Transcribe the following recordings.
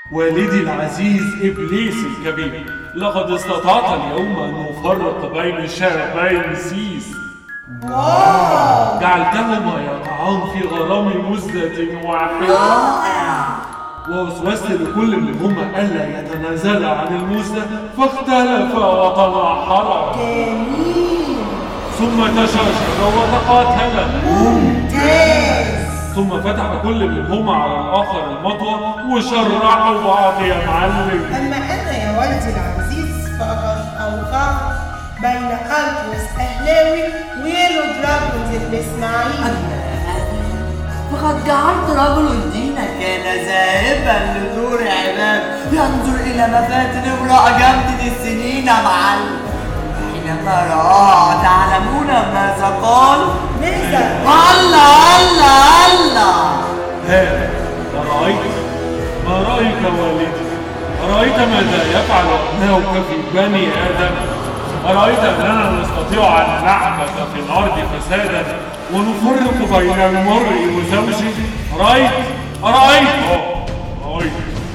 والدي العزيز إبليس الكبير لقد استطعت اليوم أن أفرق بين شابين سيس جعلتهما يقعان في غرام مزدة واحدة ووسوست لكل منهما ألا يتنازلا عن المزدة فاختلفا وتناحرا جميل ثم تشاجرا وتقاتلا ممتاز ثم فتح كل منهما على الآخر المطوة وشرعوا بعض يا معلم أما أنا يا والدي العزيز فقد أوقعت بين ألتروس أهلاوي ويلو دراجونز الإسماعيلي فقد جعلت رجل الدين كان ذاهبا لدور عباد ينظر إلى مفاتن امرأة جمدة السنين معلم حينما رأى تعلمون ماذا قال؟ ماذا؟ الله الله الله ها أرأيت ما رأيك والدي أرأيت ماذا يفعل أبناؤك في بني آدم أرأيت أننا نستطيع أن نعبث في الأرض فسادا ونفرق بين المرء وزوجه أرأيت أرأيت آه، رأيت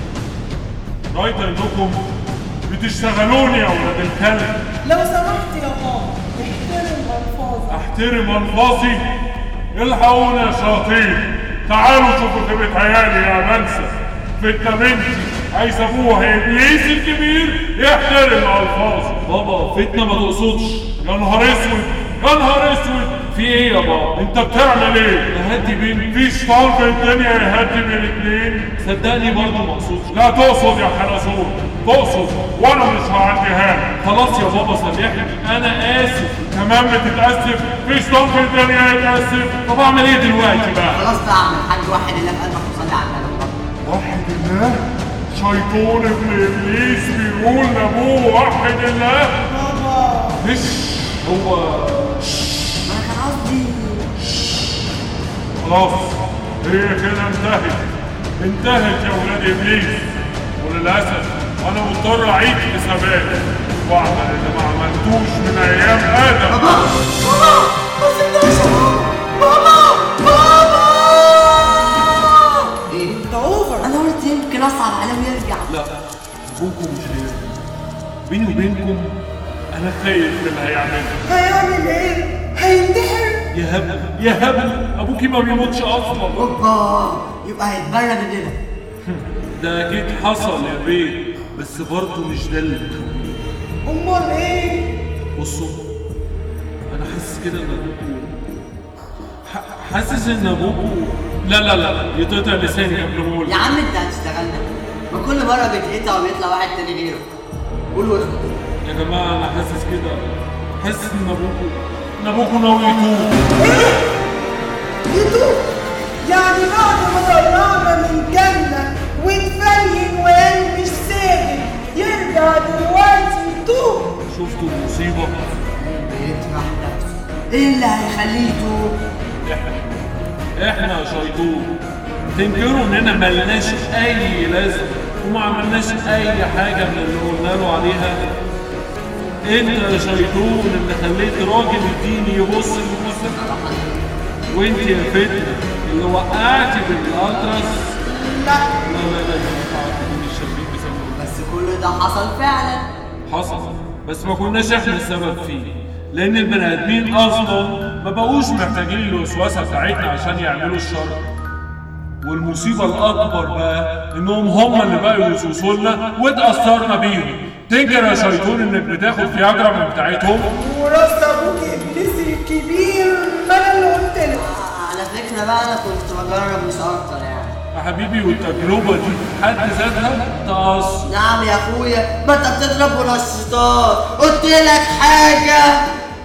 رأيت أنكم بتشتغلون يا أولاد الكلب لو سمحت يا بابا احترم ألفاظك احترم الفاظي الحقونا يا شياطين تعالوا شوفوا خيبة عيالي يا منسى فتنة بنتي عايز ابوها ابليس الكبير يحترم الفاظي بابا فتنة ما تقصدش يا نهار اسود يا نهار اسود في ايه يا بابا انت بتعمل ايه يهدي بين في شيطان في الدنيا يهدي بين الاثنين صدقني برضه ما اقصدش لا تقصد يا حلزون تقصد وانا مش هعديها خلاص يا بابا سامحني انا اسف كمان بتتاسف في شيطان في الدنيا يتاسف طب اعمل ايه دلوقتي بقى خلاص بقى اعمل حاج واحد اللي في قلبك وصلي على النبي وحد الله شيطان ابن ابليس بيقول لابوه وحد الله بابا مش هو ما انا كان قصدي خلاص هي كده انتهت انتهت يا ولاد ابليس وللاسف انا مضطر اعيد حساباتي واعمل اللي ما عملتوش من ايام ادم بابا بابا ما سيبناش يا بابا بابا بابا ايه ده أوفر انا قلت يمكن اصعب عليه ويرجع لا ابوكم مش هيرجع بيني وبينكم انا خايف من اللي هيعمله هيعمل إيه؟ هينتحر؟ يا هبل يا هبل ابوكي ما بيموتش اصلا اوبا يبقى هيتبرى مننا ده اكيد حصل يا بيه بس برضه مش ده اللي مخوفني أمال إيه؟ بصوا انا حاسس كده ان ابوكوا ح- حاسس ان ابوكوا لا لا لا يتقطع لساني قبل ما اقول يا عم انت هتشتغلنا ما كل مره بيتقطع وبيطلع واحد تاني غيره قول له اسكت يا جماعه انا حاسس كده حاسس ان ابوكوا ان ابوكوا ناوي يتوب يتوب يعني بعد ما طلعنا من الجنة واتفلين وقال مش ساجد يرجع دلوقتي يتوب شفتوا المصيبه بيطرح نفسه ايه اللي هيخليه يتوب احنا احنا يا شيطان تنكروا اننا ملناش اي لازمه وما عملناش اي حاجه من اللي قلنا له عليها انت يا شيطان اللي خليت راجل الدين يبص للمسلم وانت يا فتنه اللي وقعتي بالالتراس لا لا لا لا يا جماعه تكوني الشريك بسبب بس كل ده حصل فعلا حصل بس ما كناش احنا السبب فيه لان البني ادمين اصلا ما بقوش محتاجين الوسوسه بتاعتنا عشان يعملوا الشر والمصيبه الاكبر بقى انهم هم اللي بقوا يوسوسوا لنا واتاثرنا بيهم تنكر يا شيطان انك بتاخد فياجرا من بتاعتهم وراس ابوك ابليس الكبير ما انا اللي قلت لك آه، على فكره بقى انا كنت بجرب مش اكتر يعني يا حبيبي والتجربه دي في حد ذاتها تأثر نعم يا اخويا ما انت بتضرب منشطات قلت لك حاجه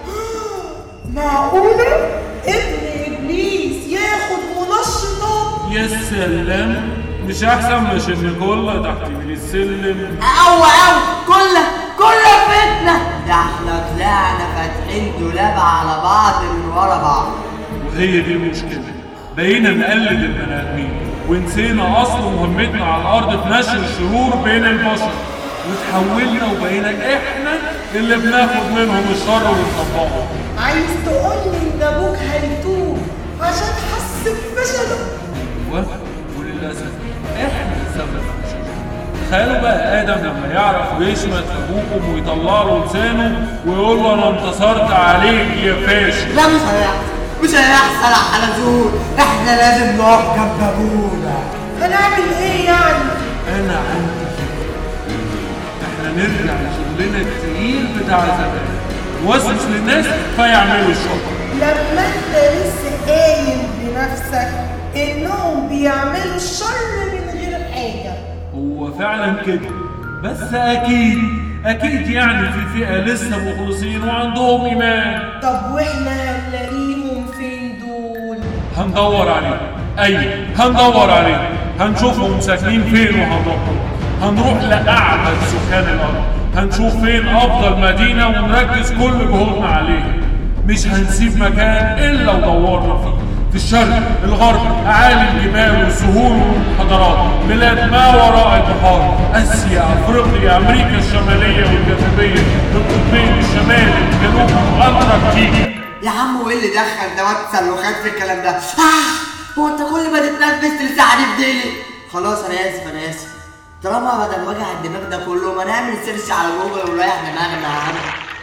معقولة ابن ابليس ياخد منشطات يا سلام مش احسن مش ان كل تحت السلم او او كله كله فتنه ده احنا طلعنا فاتحين دولاب على بعض من ورا بعض وهي دي المشكلة بقينا نقلد البني آدمين ونسينا أصل مهمتنا على الأرض في نشر الشرور بين البشر وتحولنا وبقينا إحنا اللي بناخد منهم الشر ونطبقه عايز تقول لي ان ابوك هيتوب عشان حس بفشله و- وللأسف إحنا السبب في الشر تخيلوا بقى ادم لما يعرف يشمت ابوكم ويطلع له لسانه ويقول له انا انتصرت عليك يا فاشل لا مش هيحصل مش هيحصل يا حلزون احنا لازم نقف جنب ابونا هنعمل ايه يعني انا عندي فكرة. احنا نرجع لشغلنا التقيل بتاع زمان نوسوس للناس فيعملوا الشغل لما انت لسه قايل بنفسك انهم بيعملوا الشر من غير حاجه هو فعلا كده بس اكيد اكيد يعني في فئه لسه مخلصين وعندهم ايمان طب واحنا هنلاقيهم فين دول هندور عليهم ايوه هندور عليهم هنشوفهم ساكنين فين وهنروح هنروح لاعبد سكان الارض هنشوف فين افضل مدينه ونركز كل جهودنا عليها مش هنسيب مكان الا ودورنا فيه في الشرق الغرب اعالي الجبال والسهول والحضارات بلاد ما وراء البحار اسيا افريقيا امريكا الشماليه والجنوبيه القطبين الشمالي الجنوب وانتاركتيكا يا عم وايه اللي دخل دوت تسلخات في الكلام ده آه هو انت كل ما تتنفس تلسعني بديلي خلاص انا اسف انا اسف طالما بدل وجع الدماغ ده كله ما نعمل سيرش على جوجل ونريح دماغنا يا عم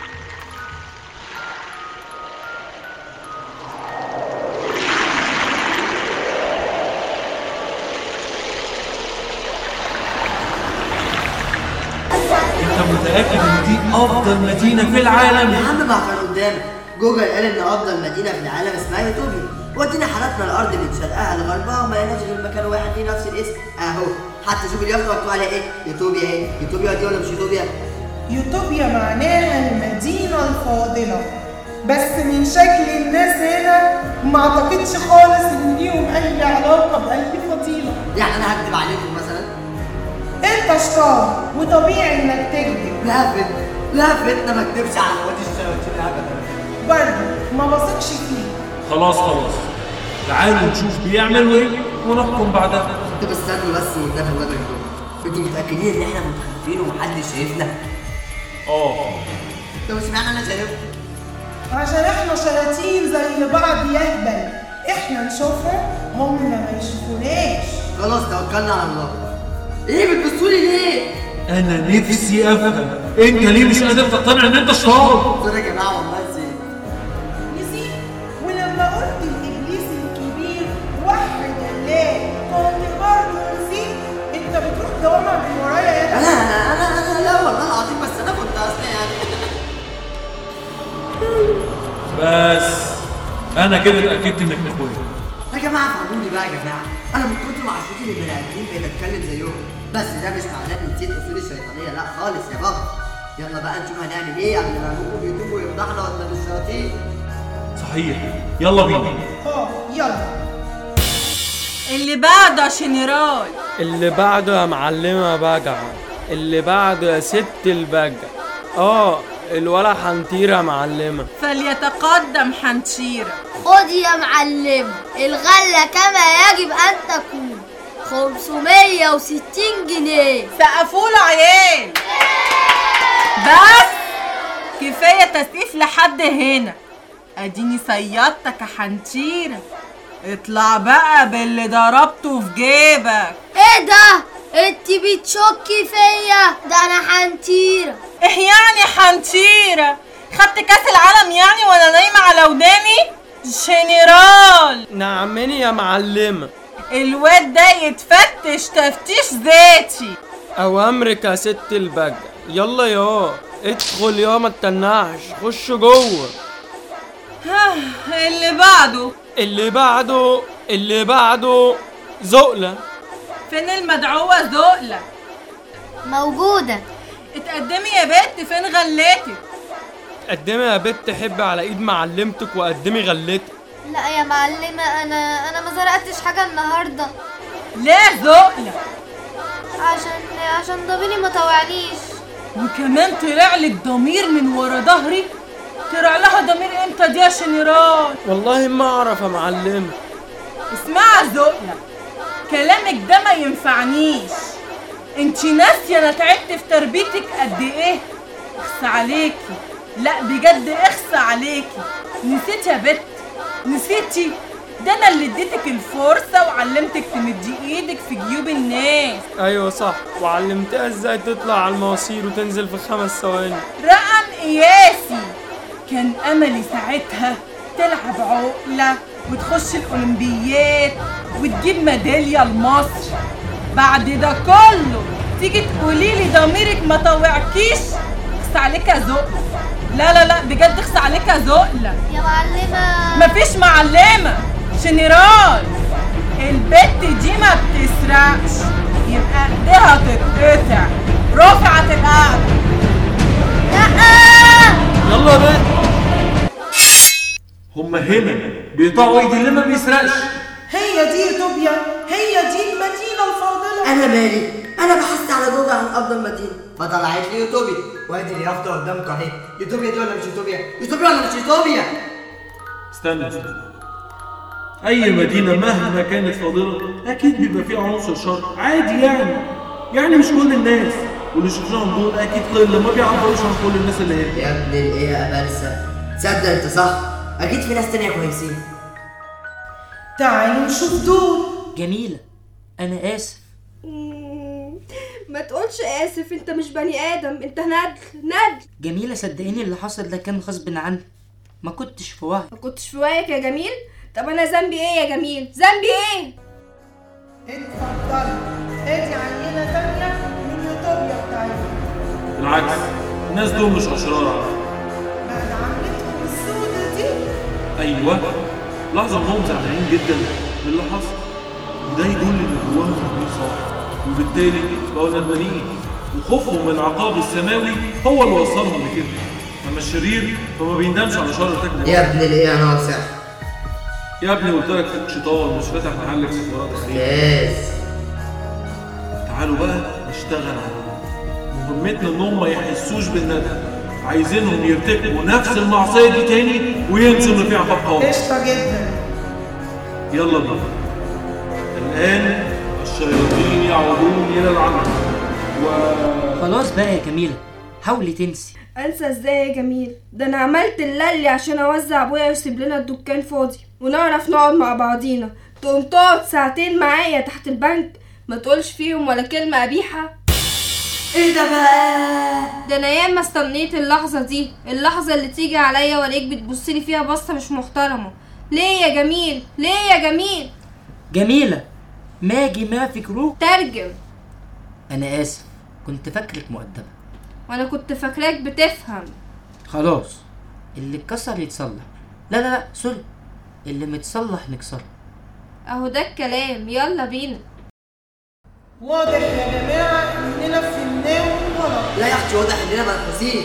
انت متاكد ان دي افضل مدينه في العالم يا عم ما كان قدامك جوجل قال ان افضل مدينه في العالم اسمها يوتوبيا ودينا حالتنا الارض من شرقها لغربها وما لقيناش غير مكان واحد فيه نفس الاسم اهو حتى شوف اليافطه مكتوب عليها ايه يوتوبيا ايه يوتوبيا دي ولا مش يوتوبيا يوتوبيا معناها المدينة الفاضلة بس من شكل الناس هنا ما اعتقدش خالص ان ليهم اي علاقة باي فضيلة يعني انا هكتب عليكم مثلا انت شطار وطبيعي انك تكذب لا فتنة لا فتنة ما اكتبش على اخواتي الشياطين ابدا برضه ما بثقش فيه خلاص خلاص تعالوا نشوف بيعملوا ايه ونحكم بعدها انتوا بس استنوا بس والنبي الله يكرمكم انتوا متاكدين ان احنا متخفيين ومحدش شايفنا اه طب اشمعنى انا شايفكم عشان احنا شياطين زي بعض يهبل احنا نشوفهم هم ما يشوفوناش خلاص توكلنا على الله ايه بتبصولي ليه؟ انا نفسي افهم انت ليه مش قادر تقتنع ان انت شطار دول يا جماعه والله زين نسيت ولما قلت الابليس الكبير وحد الله كنت برضه نسيت انت بتروح دوامة من ورايا يا انا انا انا لا والله العظيم بس انا كنت اصلا يعني بس انا كده اتاكدت انك اخويا يا جماعه فهموني بقى يا جماعه انا من كتر ما عشرتي البني ادمين بقيت اتكلم زيهم بس ده مش معناه اني نسيت اصول الشيطانيه لا خالص يا بابا يلا بقى نشوف هنعمل ايه قبل ما ابوكم يتوب ويفضحنا قدام الشياطين صحيح يلا بينا اه يلا اللي بعده يا جنرال اللي بعده يا معلمة بجع اللي بعده يا ست البجع اه الولا حنطيرة يا معلمة فليتقدم حنشيرة خد يا معلم الغلة كما يجب أن تكون 560 جنيه سقفوا له عيال بس كفاية تسقيف لحد هنا اديني صيادتك يا حنشيرة اطلع بقى باللي ضربته في جيبك ايه ده انت بتشكي فيا ده انا حنتيرة ايه يعني حنشيرة خدت كاس العالم يعني وانا نايمة على وداني جنرال نعمني يا معلمة الواد ده يتفتش تفتيش ذاتي اوامرك يا ست البجع يلا يا ادخل يا ما تتنعش خش جوه اللي بعده اللي بعده اللي بعده زقلة فين المدعوة زقلة موجودة اتقدمي يا بنت فين غلاتك قدمي يا بت حب على ايد معلمتك وقدمي غلتك لا يا معلمة انا انا ما زرعتش حاجة النهاردة لا زقلة عشان عشان ضميري ما طوعنيش وكمان طلع لك ضمير من ورا ظهري طلع لها ضمير امتى دي يا شنيران والله ما اعرف يا معلمة اسمعي زقلة كلامك ده ما ينفعنيش انتي ناسية انا تعبت في تربيتك قد ايه اخس عليكي لا بجد اخس عليكي نسيتي يا بت نسيتي ده انا اللي اديتك الفرصة وعلمتك تمدي ايدك في جيوب الناس ايوه صح وعلمتها ازاي تطلع على المواسير وتنزل في خمس ثواني رقم قياسي كان املي ساعتها تلعب عقلة وتخش الاولمبيات وتجيب ميدالية لمصر بعد ده كله تيجي تقولي لي ضميرك ما طوعكيش اخس عليك يا زقلة لا لا لا بجد اخس عليك يا زقلة يا معلمة مفيش معلمة جنرال البت دي ما بتسرقش يبقى ايديها تتقطع رفعت القعدة يلا يا بنت هما هنا بيقطعوا ايدي اللي ما بيسرقش هي دي يوتوبيا هي دي المدينة الفاضلة انا مالي انا بحثت على جوجل عن افضل مدينه فطلعت لي يوتوبيا وادي اليافطه قدامكم اهي يوتوبيا دي ولا مش يوتوبيا يوتوبيا ولا مش يوتوبيا استنى استنى اي مدينه مهما كانت فاضله اكيد بيبقى فيها عنصر شر عادي يعني يعني مش كل الناس واللي شفناهم دول اكيد قله ما بيعبروش عن كل الناس اللي هنا يا ابن الايه يا بلسه تصدق انت صح اكيد في ناس تانية كويسين تعالوا نشوف دول جميلة أنا آسف ما تقولش اسف انت مش بني ادم انت ندل ندل جميلة صدقيني اللي حصل ده كان غصب عني ما كنتش في وعي ما كنتش في وعيك يا جميل طب انا ذنبي ايه يا جميل ذنبي ايه اتفضل ادي عينة تانية من يوتوبيا بتاعتنا بالعكس الناس دول مش اشرار على فكرة. بعد عملتهم السودة دي ايوه لاحظوا انهم زعلانين جدا من اللي حصل وده يدل ان جواهم تكوين صح وبالتالي بقوا ندمانين وخوفهم من العقاب السماوي هو اللي وصلهم لكده اما الشرير فما بيندمش على شر ارتكبه يا ابن الايه يا ناصح يا ابني قلت لك فيك شيطان مش فاتح محل اكسسوارات خير ياس تعالوا بقى نشتغل عليهم مهمتنا انهم ما يحسوش بالندم عايزينهم يرتكبوا نفس المعصيه دي تاني وينسوا ان في عقاب خالص قشطة جدا يلا بينا الآن الشياطين يعودون إلى العمل و خلاص بقى يا جميلة حاولي تنسي انسى ازاي يا جميل ده انا عملت اللي عشان اوزع ابويا ويسيب لنا الدكان فاضي ونعرف نقعد مع بعضينا تقوم تقعد ساعتين معايا تحت البنك ما تقولش فيهم ولا كلمة قبيحة ايه ده بقى ده انا ياما استنيت اللحظة دي اللحظة اللي تيجي عليا والاقيك بتبصلي فيها بصة مش محترمة ليه يا جميل ليه يا جميل جميلة ماجي ما فكروك ترجم أنا آسف كنت فاكرك مؤدبة وانا كنت فاكراك بتفهم خلاص اللي اتكسر يتصلح لا لا لا سوري اللي متصلح نكسره اهو ده الكلام يلا بينا واضح يا جماعة اننا فهمناهم غلط لا يا اختي واضح اننا منحوسين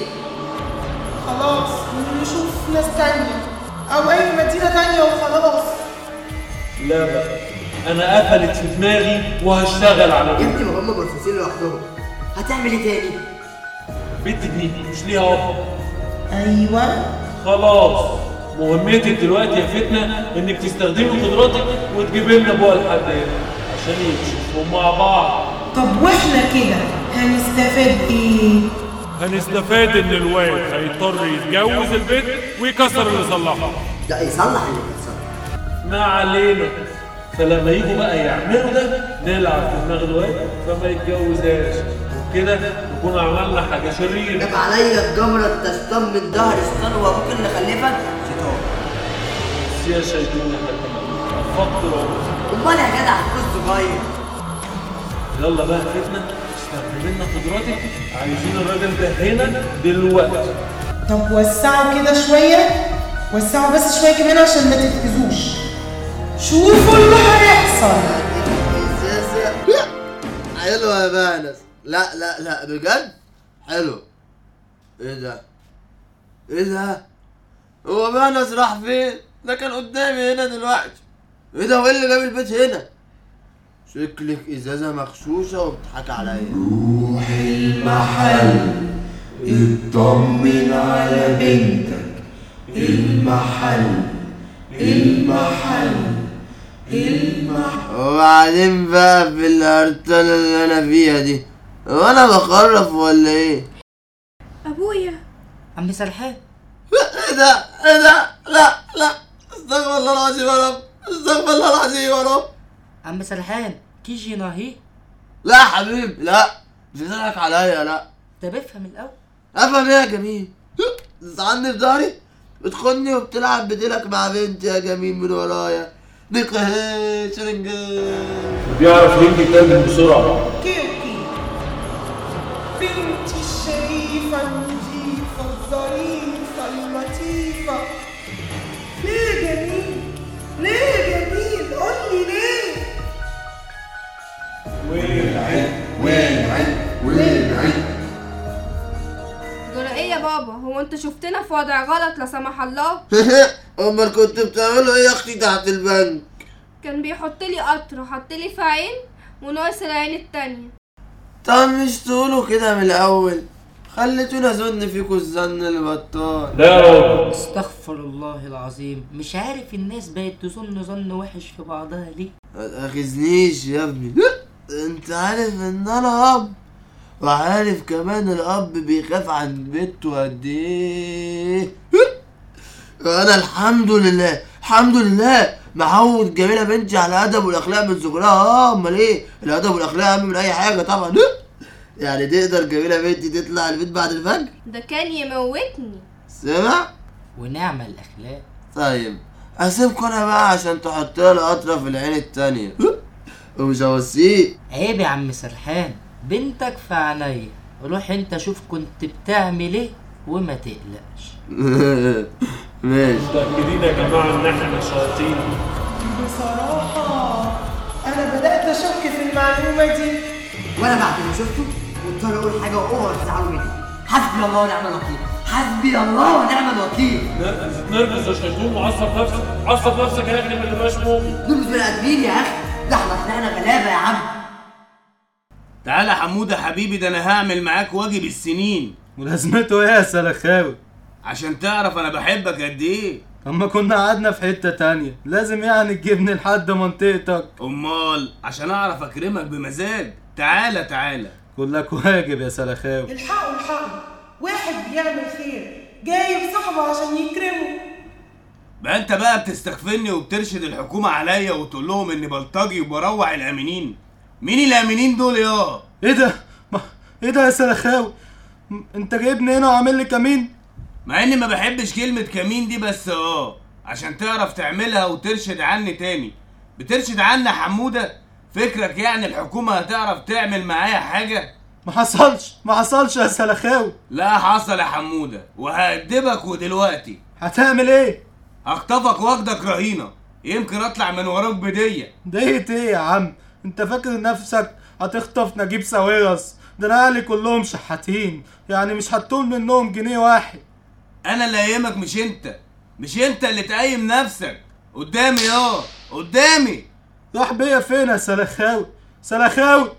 خلاص نشوف ناس تانية او اي مدينة تانية وخلاص لا بقى أنا قفلت في دماغي وهشتغل على يا دي ابني ما هم منحوسين لوحدهم هتعمل ايه تاني بنت دي مش ليها أب ايوه خلاص مهمتك دلوقتي يا فتنة إنك تستخدمي قدراتك وتجيبي لنا أبوها لحد هنا عشان يكشفوا مع بعض طب واحنا كده هنستفاد ايه؟ هنستفاد ان الواد هيضطر يتجوز البنت ويكسر اللي صلحها لا يصلح اللي كسر ما علينا فلما يجوا بقى يعملوا ده نلعب في دماغ الواد فما يتجوزهاش وكده نكون عملنا حاجة شريرة جاب عليا الجمرة تشطم من ظهر الشيطان وابوك اللي خلفك شيطان بس يا شيطان فقط العمر امال يا جدع الكوز صغير يلا بقى فتنة استخدم لنا قدراتك عايزين الراجل ده هنا دلوقتي طب وسعوا كده شوية وسعوا بس شوية كمان عشان ما تتأذوش شوفوا اللي هيحصل لا حلو يا بانس لا لا لا بجد حلو ايه ده ايه ده هو بانس راح فين ده كان قدامي هنا دلوقتي ايه ده وايه اللي جاب البيت هنا شكلك ازازه مغشوشه وبتضحك عليا روح المحل اطمن على بنتك المحل المحل المحل وبعدين بقى في الهرطله اللي انا فيها دي هو انا بخرف ولا ايه ابويا عم سرحان ايه ده ايه ده لا لا استغفر الله العظيم يا رب استغفر الله العظيم يا رب عم سرحان كيجي ناهي لا يا حبيبي لا مش بتضحك عليا لا طب افهم الاول افهم ايه يا جميل تزعلني في ضهري بتخني وبتلعب بديلك مع بنتي يا جميل من ورايا نقهي شرنجان بيعرف هندي يتكلم بسرعة كيوكي بنتي الشريفة النظيفة الظريفة اللطيفة ليه يا جميل؟ ليه يا جميل؟ قولي ليه؟ وين عين وين عين دول ايه يا بابا هو انت شفتنا في وضع غلط لا سمح الله امال كنت بتعملوا ايه يا اختي تحت البنك كان بيحط لي قطر وحط لي في عين وناقص العين التانية طب مش تقولوا كده من الاول خليتونا اظن فيكوا الظن البطال لا يا راجل استغفر الله العظيم مش عارف الناس بقت تظن ظن وحش في بعضها ليه ما تاخذنيش يا ابني انت عارف ان انا اب وعارف كمان الاب بيخاف عن بنته قد ايه انا الحمد لله الحمد لله معود جميله بنتي على الادب والاخلاق من صغرها اه امال ايه الادب والاخلاق اهم من اي حاجه طبعا يعني تقدر جميله بنتي تطلع البيت بعد الفجر ده كان يموتني سمع ونعمة الاخلاق طيب اسيبكم انا بقى عشان تحط لي القطره في العين التانية ومش هوصيك عيب يا عم سرحان بنتك في عينيا روح انت شوف كنت بتعمل ايه وما تقلقش ماشي متأكدين يا جماعة إن إحنا شياطين بصراحة أنا بدأت أشك في المعلومة دي وانا بعد ما شفته مضطر اقول حاجه واوعوا تزعلوا مني حسبي الله ونعم الوكيل حسبي الله ونعم الوكيل نرجس يا شيطان وعصب نفسك عصب نفسك يا أخي ما تبقاش مؤمن دول مش بني ادمين يا اخي ده احنا طلعنا غلابه يا عم تعالى يا حموده حبيبي ده انا هعمل معاك واجب السنين ولازمته ايه يا سلخاوي عشان تعرف انا بحبك قد ايه اما كنا قعدنا في حتة تانية لازم يعني تجيبني لحد منطقتك امال عشان اعرف اكرمك بمزاج تعالى تعالى كلك واجب يا سلخاوي الحقوا الحقوا واحد بيعمل خير جايب صاحبه عشان يكرمه بقى انت بقى بتستخفني وبترشد الحكومه عليا وتقول لهم اني بلطجي وبروع الامينين مين الامينين دول يا ايه ده ما... ايه ده يا سلخاوي م- انت جايبني هنا وعامل لي كمين مع اني ما بحبش كلمه كمين دي بس اه عشان تعرف تعملها وترشد عني تاني بترشد عني يا حموده فكرك يعني الحكومه هتعرف تعمل معايا حاجه ما حصلش ما حصلش يا سلخاوي لا حصل يا حموده وهأدبك ودلوقتي هتعمل ايه هخطفك واخدك رهينه يمكن اطلع من وراك بديه ديت ايه يا عم انت فاكر نفسك هتخطف نجيب ساويرس ده انا اهلي كلهم شحاتين يعني مش هتطول منهم جنيه واحد انا اللي قايمك مش انت مش انت اللي تقيم نفسك قدامي يا قدامي راح بيا فين يا سلخاوي سلخاوي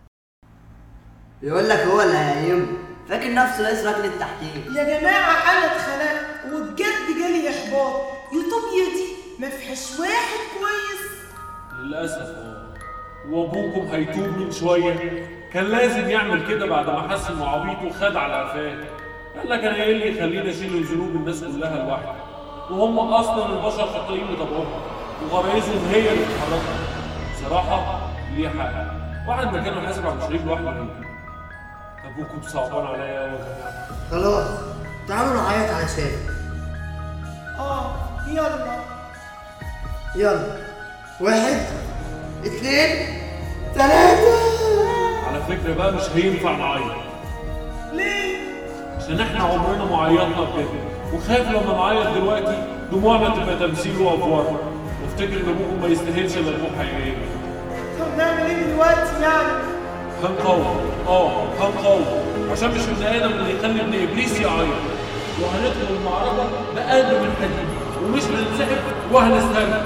يقول لك هو اللي هيقيمه فاكر نفسه رئيس لجنه التحكيم يا جماعة أنا اتخنقت وبجد جالي إحباط يوتوبيا دي ما فيهاش واحد كويس للأسف اه وأبوكم هيتوب من شوية كان لازم يعمل كده بعد ما حس إنه عبيط وخد على قفاه قال لك أنا إيه اللي يخليني أشيل ذنوب الناس كلها لوحدي وهم أصلا البشر خاطئين بطبعهم وغرايزهم هي اللي بتحركهم بصراحة ليه حق واحد مكانه حاسب على المشاريب لوحده ليه؟ أبوكم صعبان عليا أوي يا جماعة خلاص تعالوا نعيط على شادي آه يلا يلا واحد اتنين تلاتة على فكرة بقى مش هينفع نعيط ليه؟ عشان احنا عمرنا ما عيطنا بكده وخايف لما نعيط دلوقتي دموعنا تبقى تمثيل وافوار وافتكر ان ابوكم ما يستاهلش الا دموع حقيقيه طب نعمل إيه دلوقتي يعني؟ هنقاوم اه هنقاوم عشان مش ابن ادم اللي يخلي ابن ابليس يعيط وهندخل المعركه بقلب من حديد ومش هننسحب وهنستنى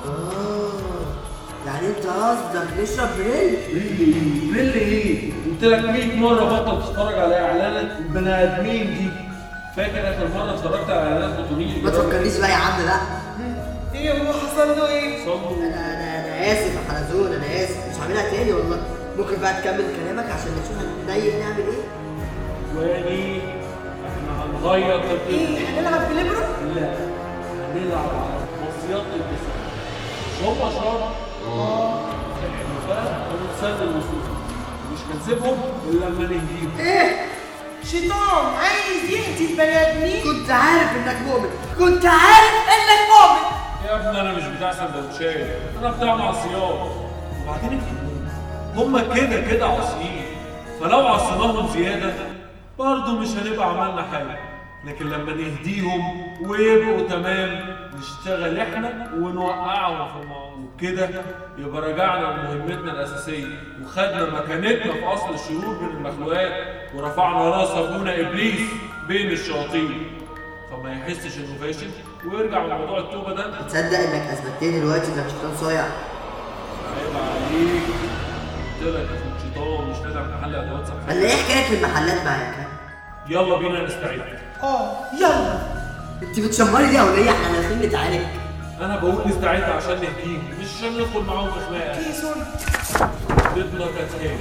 يعني انت قصدك نشرب بريل باللي ايه؟ قلت لك 100 مره بطل تتفرج على اعلانات البني ادمين دي فاكر اخر مره اتفرجت على اعلانات بتونيل ما تفكرنيش بقى يا عم لا إيه هو حصل له إيه؟ صلوا انا انا انا اسف يا حلزون انا اسف مش هعملها تاني والله ممكن بقى تكمل كلامك عشان نشوف هنضايق نعمل ايه واني احنا هنغير ترتيب إيه هنلعب بليبرو؟ لا هنلعب على مصيات الدفاع مش هم اشرار احنا بقى هنسال الوصول مش هنسيبهم الا لما نهديهم ايه شيطان عايز يهدي البني ادمين كنت عارف انك مؤمن كنت عارف انك مؤمن يا ابني انا مش بتاع سندوتشات انا بتاع معصيات وبعدين افهموني هما كده كده عاصيين فلو عصيناهم زياده برضه مش هنبقى عملنا حاجه لكن لما نهديهم ويبقوا تمام نشتغل احنا ونوقعهم في الموضوع كده يبقى رجعنا لمهمتنا الاساسيه وخدنا مكانتنا في اصل الشرور بين المخلوقات ورفعنا راس ابونا ابليس بين الشياطين فما يحسش انه فاشل ويرجع لموضوع التوبه ده تصدق انك اثبتت لي دلوقتي انك شيطان صايع عيب عليك قلت لك يا شيطان مش فاتح محل ادوات صحيه ولا ايه حكايه المحلات معاك ها؟ يلا بينا نستعد اه يلا انت بتشمري دي يا وليه احنا نازلين نتعالج انا بقول نستعد عشان نهديهم مش عشان ندخل معاهم في خناقه ايه سوري ضدنا كانت ايه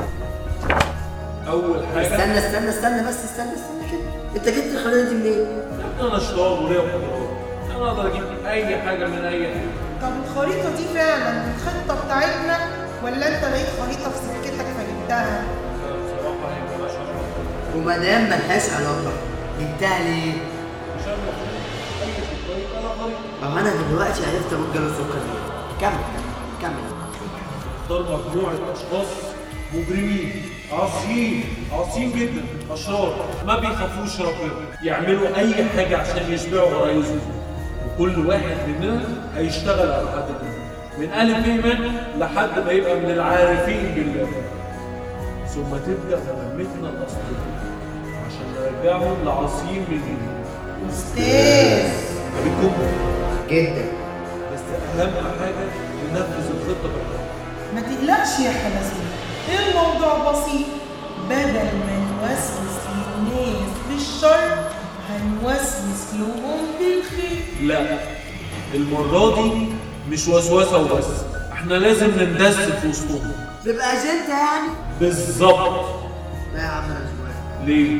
اول حاجه استنى استنى استنى بس استنى استنى كده انت جبت الخريطه دي منين؟ انا شطار وليا قدرات انا اقدر اجيب اي حاجه من اي حاجه طب الخريطة دي فعلا الخطة بتاعتنا ولا انت لقيت خريطة في سكتك فجبتها؟ بصراحه هي ملهاش علاقه وما دام ملهاش علاقه جبتها ليه؟ عشان المفروض اي طريق انا طريق طب انا دلوقتي عرفت ابوك جاله السكر ليه؟ كمل كمل كمل اختار مجموعه اشخاص مجرمين عاصيين عاصيين جدا اشرار ما بيخافوش ربنا يعملوا اي حاجه عشان يشبعوا غرايزهم وكل واحد مننا هيشتغل على حد منهم من الف ايمان لحد ما يبقى من العارفين بالله ثم تبدا مهمتنا الاصليه عشان نرجعهم لعاصيين من جديد استاذ بكم جدا بس اهم حاجه ننفذ الخطه بالحق ما تقلقش يا حلزون الموضوع بسيط بدل ما نوسوس للناس بالشر هنوسوس لهم بالخير لا المرة دي مش وسوسة وبس احنا لازم نندس في وسطهم تبقى اجنده يعني؟ بالظبط لا يا عم انا مش موافق ليه؟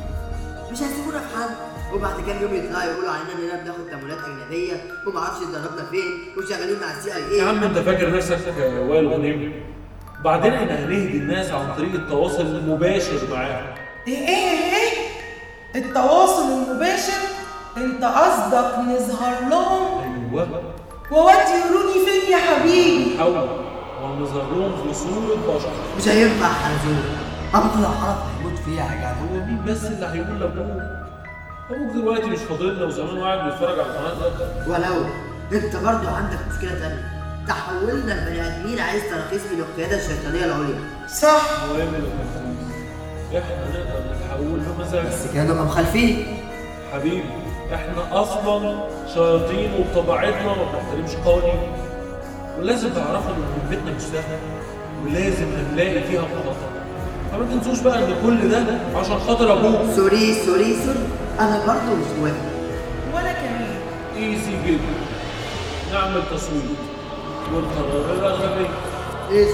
مش هيسيبونا في حال وبعد كام يوم يطلعوا يقولوا علينا اننا بناخد تمويلات اجنبيه وما اعرفش اتدربنا فين وشغالين مع السي اي يا اي عم انت فاكر نفسك وائل غنيم بعدين احنا هنهدي الناس عن طريق التواصل المباشر معاهم ايه ايه ايه التواصل المباشر انت قصدك نظهر لهم ايوه وودي يروني فين يا حبيبي حاول ونظهر لهم في صورة بشر مش هينفع حلزون ابوك لو عرف هيموت فيها يا جدع هو مين بس اللي هيقول لابوه؟ ابوك دلوقتي مش فاضلنا وزمان قاعد بيتفرج على القناه ده ولو انت برضو عندك مشكله تانية تحولنا البني ادمين عايز تراخيص من القياده الشيطانيه العليا صح مهم التنفيذ احنا نقدر نتحول بمزاجنا بس كده نبقى مخالفين حبيبي احنا اصلا شياطين وبطبيعتنا ما بنحترمش قوانين ولازم تعرفوا ان مهمتنا مش سهله ولازم هنلاقي فيها مخاطره فما تنسوش بقى ان كل ده عشان خاطر ابوك سوري سوري سوري انا برضو مش موافق وانا كمان ايزي جدا نعمل تصويت والقرار الاغلبيه ايش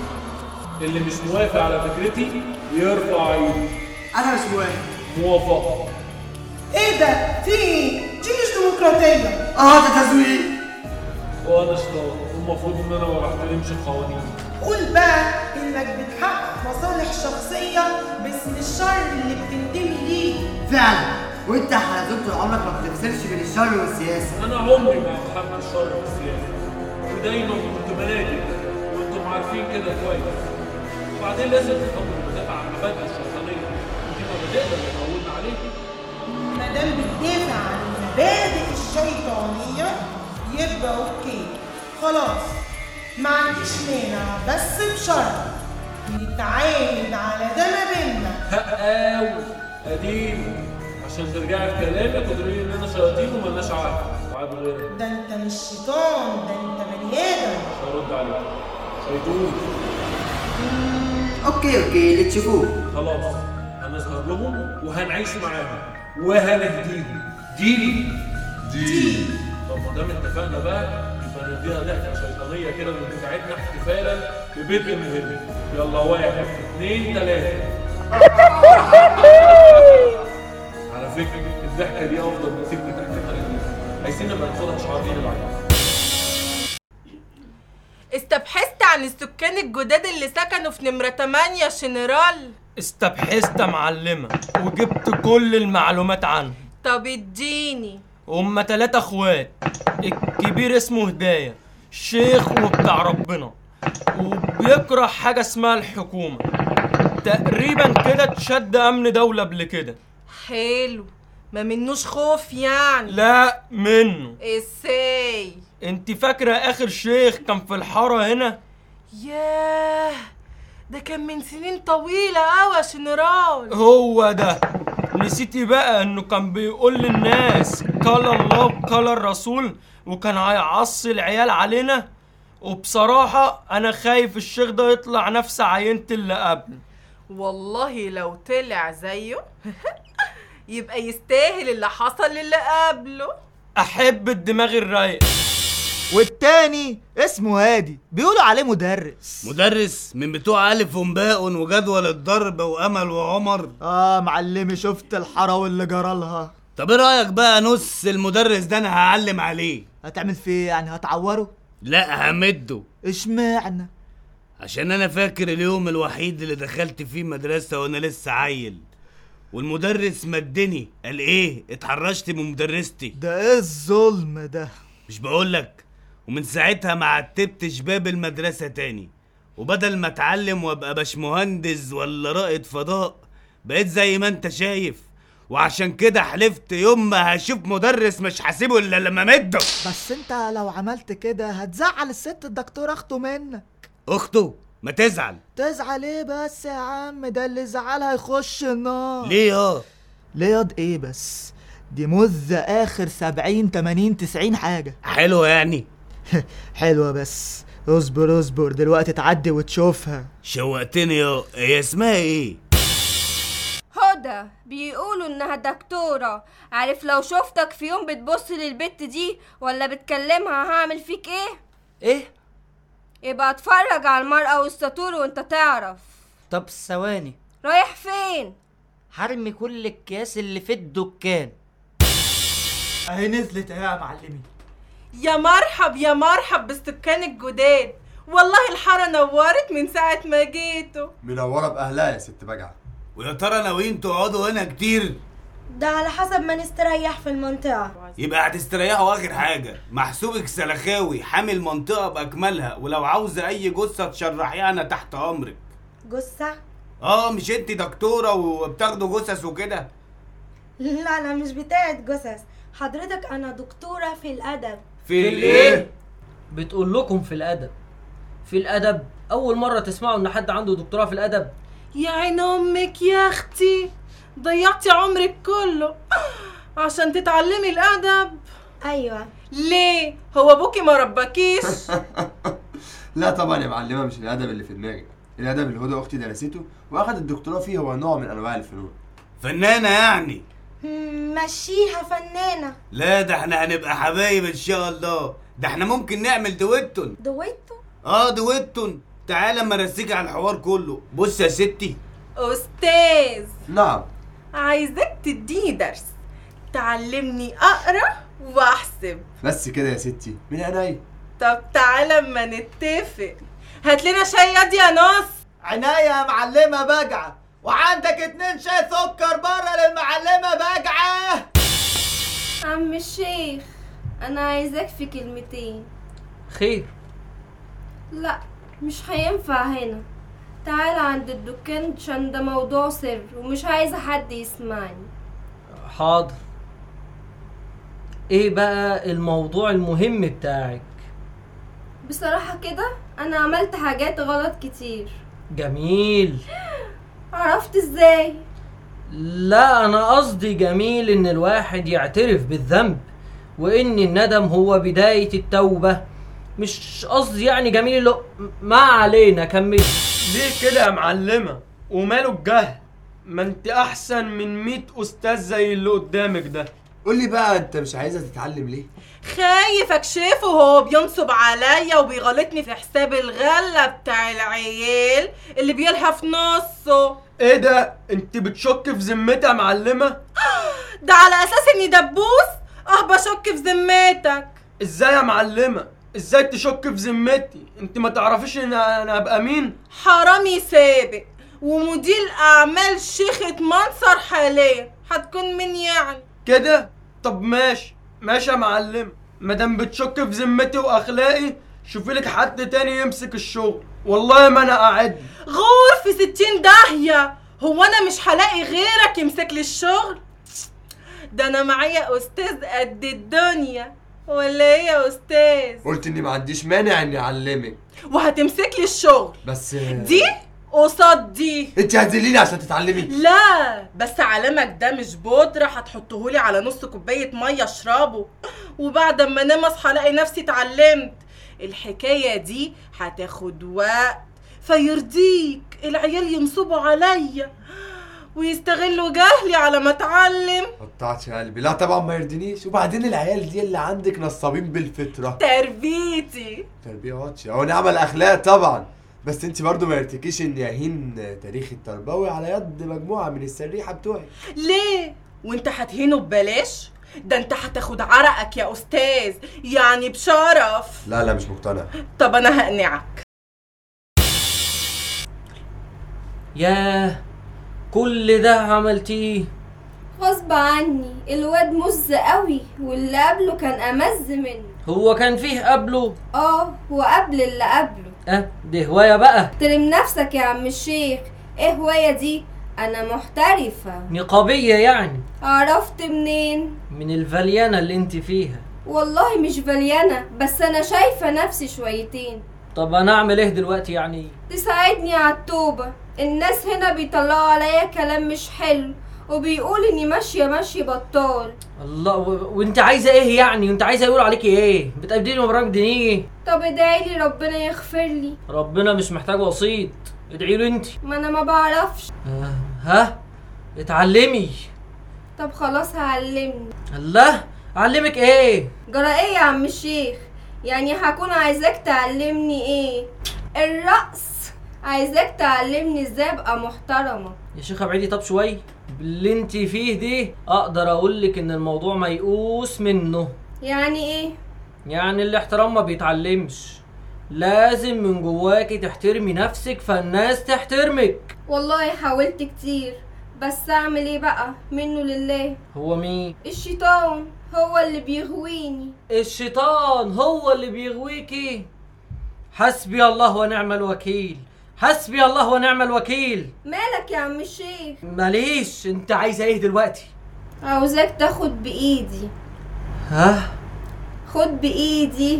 اللي مش موافق على فكرتي يرفع ايده انا مش موافق موافقه ايه ده في ايه دي مش ديمقراطيه اه ده تزوير وانا شطار والمفروض ان انا ما بحترمش القوانين قول بقى انك بتحقق مصالح شخصيه باسم الشر اللي بتنتمي ليه فعلا وانت يا حلزون طول عمرك ما بتفصلش بين الشر والسياسه انا عمري ما بحب الشر والسياسه ودايما كنت بنادي وانتم عارفين كده كويس وبعدين لازم تفهموا المدافع عن المبادئ الشيطانيه ودي مبادئنا اللي اتعودنا عليها ما دام بتدافع عن المبادئ الشيطانيه يبقى اوكي خلاص ما عنديش مانع بس بشرط نتعاهد على ده ما بينا هقاوي قديم عشان ترجعي في كلامك وتقولي لي اننا شياطين ومالناش عقل وعاد غيرك ده انت مش شيطان ده انت بني ادم مش هرد عليك شيطون اوكي اوكي اللي تشوفوه خلاص هنظهر لهم وهنعيش معاهم وهنهديهم ديني دي طب ما دام اتفقنا بقى يبقى نديها ضحكه شيطانيه كده من بتاعتنا احتفالا ببدء مهم يلا واحد اثنين ثلاثه على فكره الضحكه دي افضل من سكه تحت الخليج عايزين نبقى ناخدها شعار لينا بعدين استبحثت عن السكان الجداد اللي سكنوا في نمرة 8 شنرال استبحثت يا معلمة وجبت كل المعلومات عنه طب اديني هما تلاتة اخوات الكبير اسمه هداية شيخ وبتاع ربنا وبيكره حاجة اسمها الحكومة تقريبا كده اتشد امن دولة قبل كده حلو ما منوش خوف يعني لا منه ازاي انت فاكرة اخر شيخ كان في الحارة هنا ياه ده كان من سنين طويلة أوي يا شنرال هو ده نسيتي بقى انه كان بيقول للناس قال الله وقال الرسول وكان هيعصي العيال علينا وبصراحة أنا خايف الشيخ ده يطلع نفس عينة اللي قبل والله لو طلع زيه يبقى يستاهل اللي حصل للي قبله أحب الدماغ الرايق والتاني اسمه هادي بيقولوا عليه مدرس مدرس من بتوع ألف ومباء وجدول الضرب وأمل وعمر اه معلمي شفت الحارة واللي جرالها طب ايه رأيك بقى نص المدرس ده أنا هعلم عليه هتعمل فيه إيه؟ يعني هتعوره لا همده اشمعنى عشان أنا فاكر اليوم الوحيد اللي دخلت فيه مدرسة وأنا لسه عيل والمدرس مدني قال ايه اتحرشت من مدرستي ده ايه الظلم ده مش بقولك ومن ساعتها ما عتبتش باب المدرسة تاني وبدل ما اتعلم وابقى باشمهندس ولا رائد فضاء بقيت زي ما انت شايف وعشان كده حلفت يوم ما هشوف مدرس مش هسيبه الا لما مده بس انت لو عملت كده هتزعل الست الدكتورة اخته منك اخته ما تزعل تزعل ايه بس يا عم ده اللي زعلها يخش النار ليه يا ليه ياض ايه بس دي مذة اخر سبعين تمانين تسعين حاجة حلوة يعني حلوة بس اصبر اصبر دلوقتي تعدي وتشوفها شوقتني يا هي اسمها ايه هدى بيقولوا انها دكتورة عارف لو شفتك في يوم بتبص للبت دي ولا بتكلمها هعمل فيك ايه ايه يبقى اتفرج على المرأة والسطور وانت تعرف طب ثواني رايح فين هرمي كل الكياس اللي في الدكان اهي نزلت اهي يا معلمي يا مرحب يا مرحب بالسكان الجداد والله الحارة نورت من ساعة ما جيتوا منورة بأهلها يا ست بجعة ويا ترى ناويين تقعدوا هنا كتير ده على حسب ما نستريح في المنطقة يبقى هتستريحوا اخر حاجه محسوبك سلخاوي حامي المنطقه باكملها ولو عاوزه اي جثه تشرحيها انا تحت امرك جثة اه مش انت دكتوره وبتاخدوا جثث وكده لا أنا مش بتاعت جثث حضرتك أنا دكتورة في الأدب في الايه بتقول لكم في الادب في الادب اول مره تسمعوا ان حد عنده دكتوراه في الادب يا عين امك يا اختي ضيعتي عمرك كله عشان تتعلمي الادب أيوة ليه هو ابوكي ما ربكيش لا طبعا يا معلمة مش الأدب اللي في دماغك الأدب اللي هدى أختي درسته وأخدت الدكتوراه فيه هو نوع من أنواع الفنون فنانه يعني مم، مشيها فنانة لا ده احنا هنبقى حبايب ان شاء الله ده احنا ممكن نعمل دويتون دويتو اه دويتون تعالى اما ارسيك على الحوار كله بص يا ستي استاذ نعم عايزاك تديني درس تعلمني اقرا واحسب بس كده يا ستي من عينيا طب تعالى اما نتفق هات لنا شاي ياض يا نص عناية يا معلمة بجعة وعندك اتنين شاي سكر بره للمعلمة بجعة عم الشيخ انا عايزاك في كلمتين خير لا مش هينفع هنا تعال عند الدكان عشان ده موضوع سر ومش عايزة حد يسمعني حاضر ايه بقى الموضوع المهم بتاعك بصراحة كده انا عملت حاجات غلط كتير جميل عرفت ازاي لا انا قصدي جميل ان الواحد يعترف بالذنب وان الندم هو بداية التوبة مش قصدي يعني جميل اللي هو- ما علينا كمل ليه كده يا معلمة وماله الجهل ما انت احسن من 100 استاذ زي اللي قدامك ده قول لي بقى أنت مش عايزة تتعلم ليه؟ خايف اكشفه وهو بينصب عليا وبيغلطني في حساب الغلة بتاع العيال اللي بيلهى في نصه ايه ده انت بتشك في ذمتي يا معلمة ده على اساس اني دبوس اه بشك في ذمتك ازاي يا معلمة ازاي تشك في ذمتي انت ما تعرفيش ان انا ابقى مين حرامي سابق ومدير اعمال شيخة منصر حاليا هتكون مين يعني كده طب ماشي ماشي يا معلم مادام بتشك في ذمتي واخلاقي شوفي لك حد تاني يمسك الشغل والله ما انا قاعد غور في ستين داهية هو انا مش هلاقي غيرك يمسك لي الشغل ده انا معايا استاذ قد الدنيا ولا ايه يا استاذ قلت اني ما عنديش مانع اني اعلمك وهتمسك لي الشغل بس دي قصاد دي انت هتذليني عشان تتعلمي لا بس علامك ده مش بودرة هتحطهولي على نص كوباية مية اشربه وبعد ما انام اصحى الاقي نفسي اتعلمت الحكاية دي هتاخد وقت فيرضيك العيال ينصبوا عليا ويستغلوا جهلي على ما اتعلم قطعت قلبي لا طبعا ما يرضينيش وبعدين العيال دي اللي عندك نصابين بالفطره تربيتي تربيه واتش او نعمل الاخلاق طبعا بس انت برضو ما يرتكيش اني اهين تاريخ التربوي على يد مجموعه من السريحه بتوعي ليه وانت هتهينه ببلاش ده انت هتاخد عرقك يا استاذ يعني بشرف لا لا مش مقتنع طب انا هقنعك ياه كل ده عملتيه غصب عني الواد مز قوي واللي قبله كان امز منه هو كان فيه قبله اه وقبل اللي قبله اه دي هواية بقى ترم نفسك يا عم الشيخ ايه هواية دي انا محترفة نقابية يعني عرفت منين من الفليانة اللي انت فيها والله مش فليانة بس انا شايفة نفسي شويتين طب انا اعمل ايه دلوقتي يعني تساعدني على التوبة الناس هنا بيطلعوا عليا كلام مش حلو وبيقول اني ماشية ماشي بطال الله و... وانت عايزة ايه يعني وانت عايزة يقولوا عليكي ايه بتقبضي لي مبرك دنيه طب ادعي لي ربنا يغفر لي ربنا مش محتاج وسيط ادعي له انت ما انا ما بعرفش آه. ها اتعلمي طب خلاص هعلمني الله اعلمك ايه جرى ايه يا عم الشيخ يعني هكون عايزاك تعلمني ايه الرقص عايزاك تعلمني ازاي ابقى محترمة يا شيخة ابعدي طب شوية باللي انت فيه دي اقدر اقولك ان الموضوع ميؤوس منه يعني ايه يعني الاحترام ما بيتعلمش لازم من جواكي تحترمي نفسك فالناس تحترمك والله حاولت كتير بس اعمل ايه بقى منه لله هو مين الشيطان هو اللي بيغويني الشيطان هو اللي بيغويكي حسبي الله ونعم الوكيل حسبي الله ونعم الوكيل مالك يا عم الشيخ ماليش انت عايزه ايه دلوقتي عاوزاك تاخد بايدي ها خد بايدي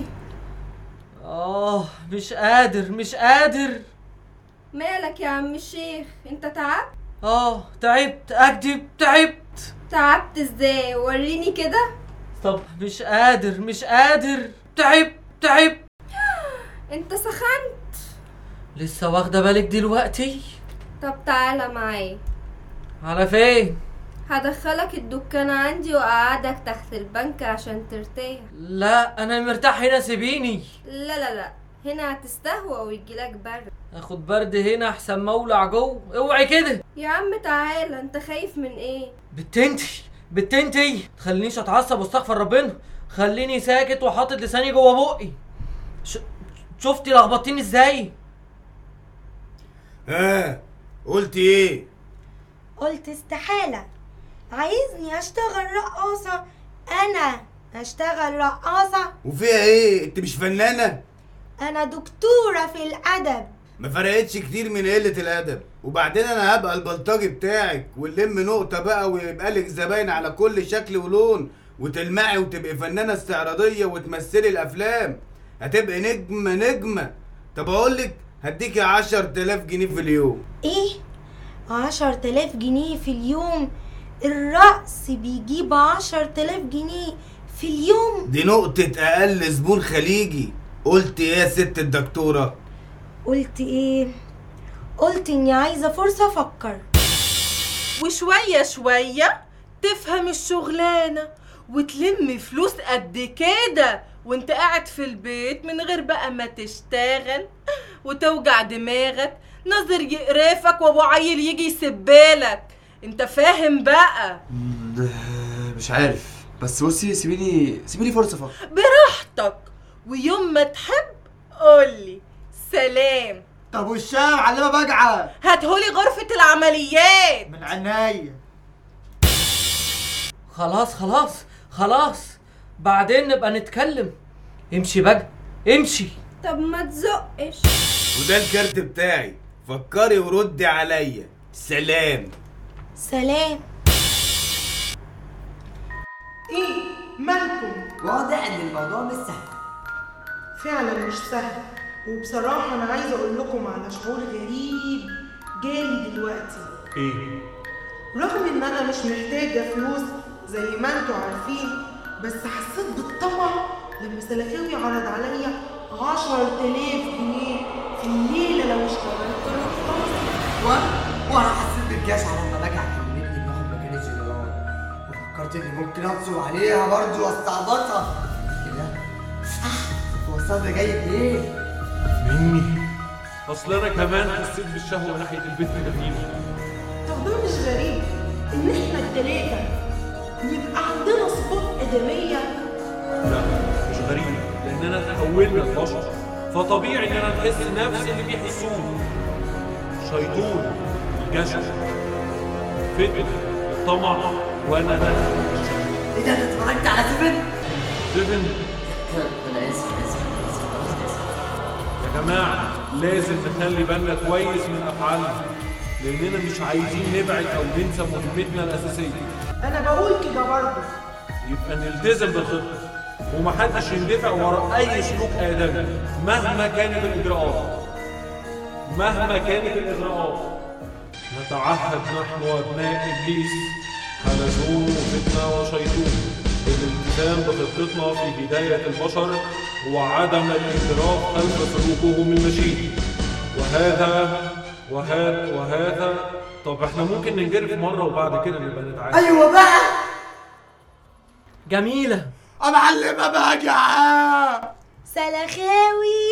اه مش قادر مش قادر مالك يا عم الشيخ انت تعبت اه تعبت اكدب تعبت تعبت ازاي وريني كده طب مش قادر مش قادر تعبت تعبت انت سخنت لسه واخده بالك دلوقتي طب تعالى معايا على فين هدخلك الدكان عندي واقعدك تحت البنك عشان ترتاح لا انا مرتاح هنا سيبيني لا لا لا هنا هتستهوى ويجيلك برد اخد برد هنا احسن مولع جوه اوعي كده يا عم تعالى انت خايف من ايه بتنتي بتنتي تخلينيش اتعصب واستغفر ربنا خليني ساكت وحاطط لساني جوه بقي ش... شفتي لخبطتيني ازاي ها قلت ايه قلت استحالة عايزني اشتغل رقاصة انا اشتغل رقاصة وفيها ايه انت مش فنانه انا دكتورة في الادب ما فرقتش كتير من قله الادب وبعدين انا هبقى البلطجي بتاعك ونلم نقطه بقى ويبقى لك زباين على كل شكل ولون وتلمعي وتبقي فنانه استعراضيه وتمثلي الافلام هتبقي نجمه نجمه طب اقول لك هديكي 10000 جنيه في اليوم ايه عشر تلاف جنيه في اليوم الرقص بيجيب عشر تلاف جنيه في اليوم دي نقطه اقل زبون خليجي قلت ايه يا ست الدكتوره قلت ايه قلت اني عايزة فرصة افكر وشوية شوية تفهم الشغلانة وتلم فلوس قد كده وانت قاعد في البيت من غير بقى ما تشتغل وتوجع دماغك نظر يقرفك وابو عيل يجي يسبالك انت فاهم بقى مش عارف بس بصي سيبيني سيبيني فرصه افكر براحتك ويوم ما تحب قولي سلام طب والشاي يا معلمه بجعه هاتهولي غرفة العمليات من عناية خلاص خلاص خلاص بعدين نبقى نتكلم امشي بقى امشي طب ما تزقش وده الكارت بتاعي فكري وردي عليا سلام سلام ايه مالكم واضح ان الموضوع مش سهل فعلا مش سهل وبصراحة أنا عايزة أقول لكم على شعور غريب جالي دلوقتي ايه رغم إن أنا مش محتاجة فلوس زي ما انتوا عارفين بس حسيت بالطمع لما سلفاوي عرض عليا عشر تلاف جنيه في الليلة لو اشتغلت له و... وانا حسيت بالجشع لما بجع كلمتني اني اخد مكان الجنرال وفكرت اني ممكن اقسو عليها برضه واستعبطها كده هو الصبر جاي منين؟ مني اصل انا كمان حسيت بالشهوه ناحيه البنت جميله طب ده مش غريب إن إحنا التلاتة يبقى عندنا صفات آدمية لا مش غريب لاننا تحولنا لبشر فطبيعي اننا نحس نفس اللي بيحسوه شيطون الجشع فتنة الطمع وانا ده ايه ده انت اتفرجت على سيفن؟ سيفن انا اسف انا اسف أنا آسف، خلاص آسف. يا جماعة لازم نخلي بالنا كويس من أفعالنا لأننا مش عايزين نبعد أو ننسى مهمتنا الأساسية أنا بقول كده برضه يبقى نلتزم بالخطة ومحدش يندفع وراء أي سلوك آدمي مهما كانت الإجراءات مهما كانت الإجراءات نتعهد نحن وأبناء إبليس حلزون وفتنة وشيطون بالالتزام بخطتنا في هداية البشر وعدم الانحراف خلف سلوكهم المشين وهذا وهذا وهذا طب احنا ممكن ننجرف مرة وبعد كده نبقى نتعامل ايوه بقى جميلة معلمه بجعه سلخاوي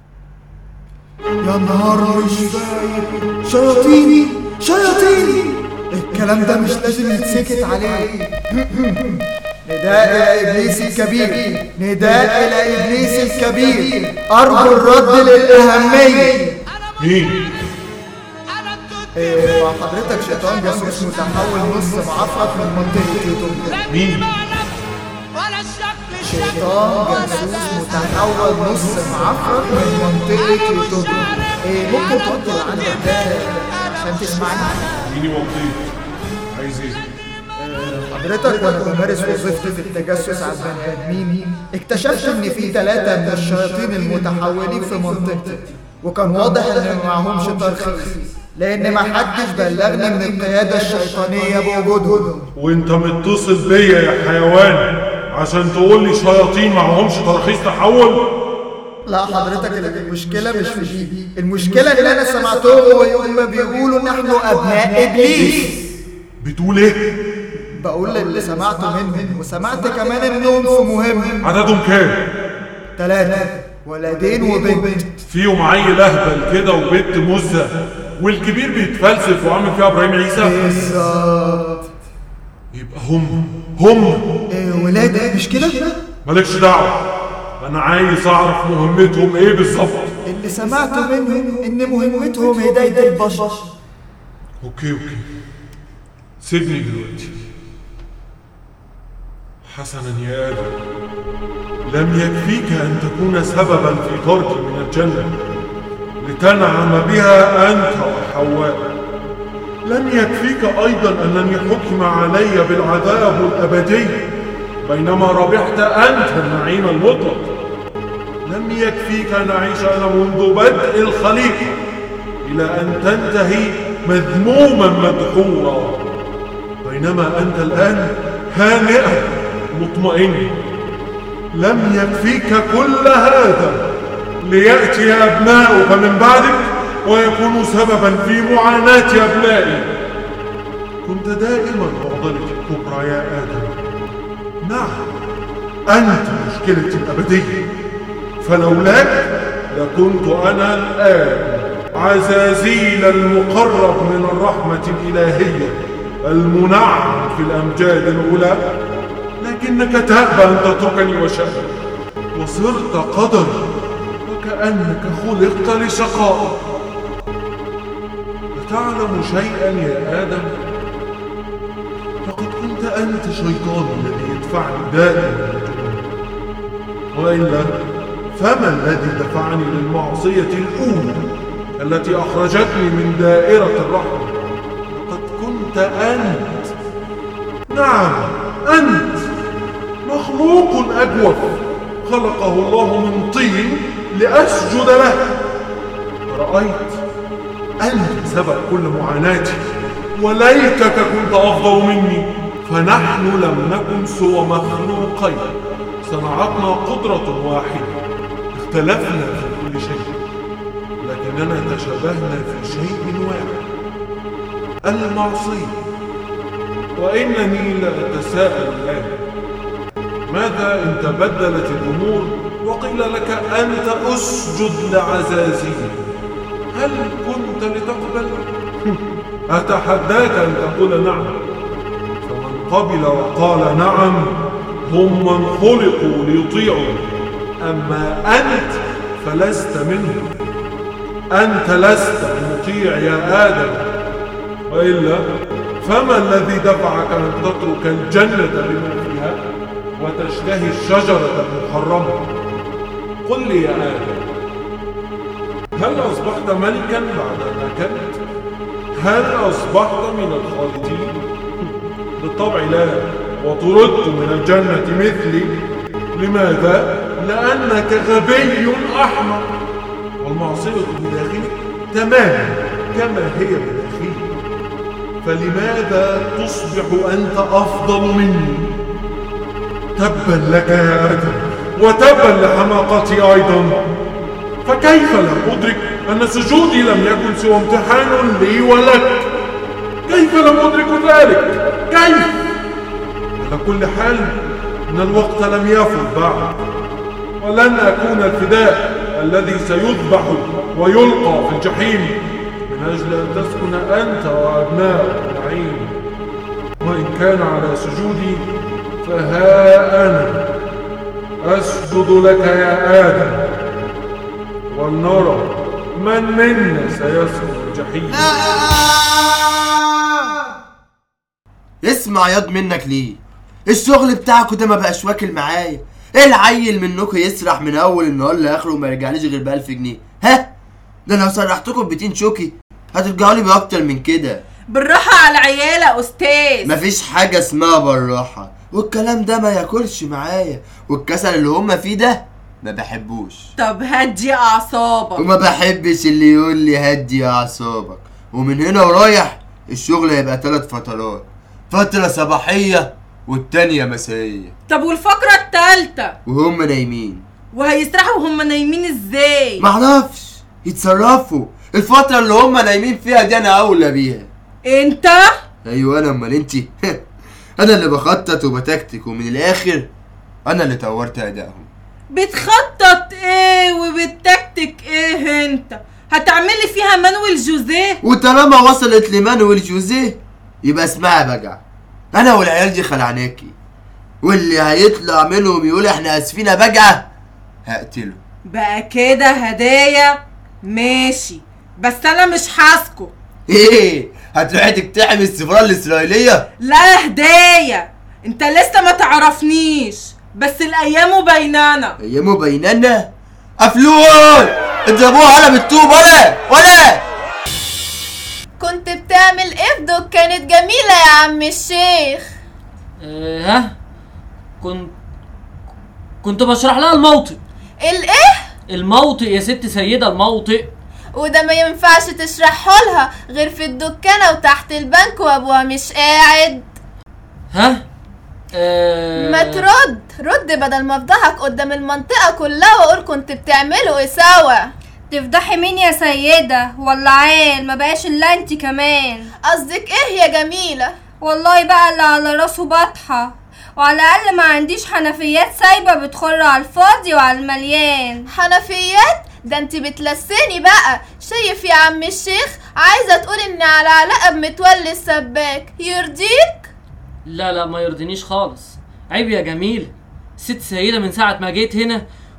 يا نهار مش فايق شياطيني شياطيني الكلام ده مش لازم يتسكت عليه نداء إلى إبليس الكبير نداء إلى إبليس الكبير أرجو الرد للأهمية مين؟ إيه وحضرتك شيطان جاسوس متحول نص معفرت من منطقة يوتيوب مين؟ شيطان جاسوس متحول نص معفرت من منطقة يوتيوب إيه ممكن توطي اللي عندك ده عشان تسمعني اديني وقتين عايز ايه؟ حضرتك وانا بمارس وظيفتي في التجسس على البني ادمين اكتشفت ان في ثلاثة من الشياطين المتحولين في منطقتي وكان واضح ان معهمش ترخيص لان ما حدش بلغني من القيادة الشيطانية بوجودهم وانت متصل بيا يا حيوان عشان تقول لي شياطين معهمش ترخيص تحول لا حضرتك المشكلة مش في دي المشكلة ان انا سمعتهم وهم بيقولوا نحن ابناء ابليس بتقول ايه؟ بقول اللي سمعته منهم وسمعت كمان انهم في مهم عددهم كام؟ ثلاثة ولدين وبنت فيهم عيل اهبل كده وبنت مزة والكبير بيتفلسف وعامل فيها ابراهيم عيسى بالظبط يبقى هم هم إيه ولاد مش كده؟ مالكش دعوة انا عايز اعرف مهمتهم ايه بالظبط اللي سمعته منهم ان مهمتهم هداية البشر اوكي اوكي سيبني دلوقتي حسنا يا ادم لم يكفيك ان تكون سببا في طردي من الجنه لتنعم بها انت وحواء لم يكفيك ايضا انني حكم علي بالعذاب الابدي بينما ربحت انت النعيم المطلق لم يكفيك ان اعيش انا منذ بدء الخليقه الى ان تنتهي مذموما مدحورا بينما انت الان هانئا مطمئن لم يكفيك كل هذا لياتي ابناؤك من بعدك ويكونوا سببا في معاناه ابنائي كنت دائما معضلتي الكبرى يا ادم نعم انت مشكلتي الابديه فلولاك لكنت انا الان عزازيل المقرب من الرحمه الالهيه المنعم في الامجاد العلا لكنك تأبى أن تتركني وشأني وصرت قدر وكأنك خلقت لشقائه أتعلم شيئا يا آدم؟ لقد كنت أنت شيطان الذي يدفعني دائما للجنون وإلا فما الذي دفعني للمعصية الأولى التي أخرجتني من دائرة الرحمة لقد كنت أنت نعم أنت مخلوق أجوف خلقه الله من طين لأسجد له رأيت أنت سبب كل معاناتي وليتك كنت أفضل مني فنحن لم نكن سوى مخلوقين صنعتنا قدرة واحدة اختلفنا في كل شيء لكننا تشابهنا في شيء واحد المعصية وإنني لأتساءل الآن ماذا إن تبدلت الأمور وقيل لك أنت أسجد لعزازيل هل كنت لتقبل؟ أتحداك أن تقول نعم فمن قبل وقال نعم هم من خلقوا ليطيعوا أما أنت فلست منهم أنت لست مطيع يا آدم وإلا فما الذي دفعك أن تترك الجنة بما فيها وتشتهي الشجرة المحرمة قل لي يا آدم هل أصبحت ملكا بعد أن أكلت؟ هل أصبحت من الخالدين؟ بالطبع لا وطردت من الجنة مثلي لماذا؟ لأنك غبي أحمق والمعصية بداخلك تماما كما هي بداخلي فلماذا تصبح أنت أفضل مني؟ تبا لك يا آدم وتبا لحماقتي أيضا فكيف لم أدرك أن سجودي لم يكن سوى امتحان لي ولك كيف لم أدرك ذلك كيف على كل حال إن الوقت لم يفت بعد ولن أكون الفداء الذي سيذبح ويلقى في الجحيم من أجل أن تسكن أنت وأبناء النعيم وإن كان على سجودي فها أنا أسجد لك يا آدم ولنرى من منا سيسكن الجحيم اسمع ياض منك ليه الشغل بتاعكوا ده ما بقاش واكل معايا ايه العيل منكم يسرح من اول النهار لاخره وما يرجعليش غير ب 1000 جنيه ها ده انا لو سرحتكم ب 200 شوكي هترجعوا لي باكتر من كده بالراحة على العيال يا أستاذ مفيش حاجه اسمها بالراحه والكلام ده ما ياكلش معايا والكسل اللي هم فيه ده ما بحبوش طب هدي أعصابك وما بحبش اللي يقول لي هدي اعصابك ومن هنا ورايح الشغل هيبقى ثلاث فترات فترة صباحية والتانية مسائية طب والفقرة التالتة وهم نايمين وهيسرحوا وهم نايمين ازاي معرفش يتصرفوا الفترة اللي هم نايمين فيها دي انا اولى بيها انت ايوه انا امال انتي انا اللي بخطط وبتكتك ومن الاخر انا اللي طورت ادائهم بتخطط ايه وبتكتك ايه انت هتعملي فيها مانويل جوزيه وطالما وصلت لمانويل جوزيه يبقى اسمها بجع انا والعيال دي خلعناكي واللي هيطلع منهم يقول احنا اسفين يا بجعه هقتله بقى كده هدايا ماشي بس انا مش حاسكو ايه هتروحي تقتحمي السفاره الاسرائيليه لا هدايا انت لسه ما تعرفنيش بس الايام بيننا ايامه بيننا افلول اضربوها على بالطوب ولا ولا كنت بتعمل ايه في دوك كانت جميلة يا عم الشيخ آه ها كنت كنت بشرح لها الموطئ الايه الموطئ يا ست سيدة الموطئ وده ما ينفعش تشرحه لها غير في الدكانة وتحت البنك وابوها مش قاعد ها آه ما ترد رد بدل ما افضحك قدام المنطقة كلها واقول كنت بتعملوا ايه سوا تفضحي مين يا سيدة ولا عيل ما بقاش الا انت كمان قصدك ايه يا جميلة والله بقى اللي على راسه بطحة وعلى الاقل ما عنديش حنفيات سايبة بتخر على الفاضي وعلى المليان حنفيات ده انت بتلسني بقى شايف يا عم الشيخ عايزة تقول اني على علاقة بمتولي السباك يرضيك لا لا ما يرضينيش خالص عيب يا جميل ست سيدة من ساعة ما جيت هنا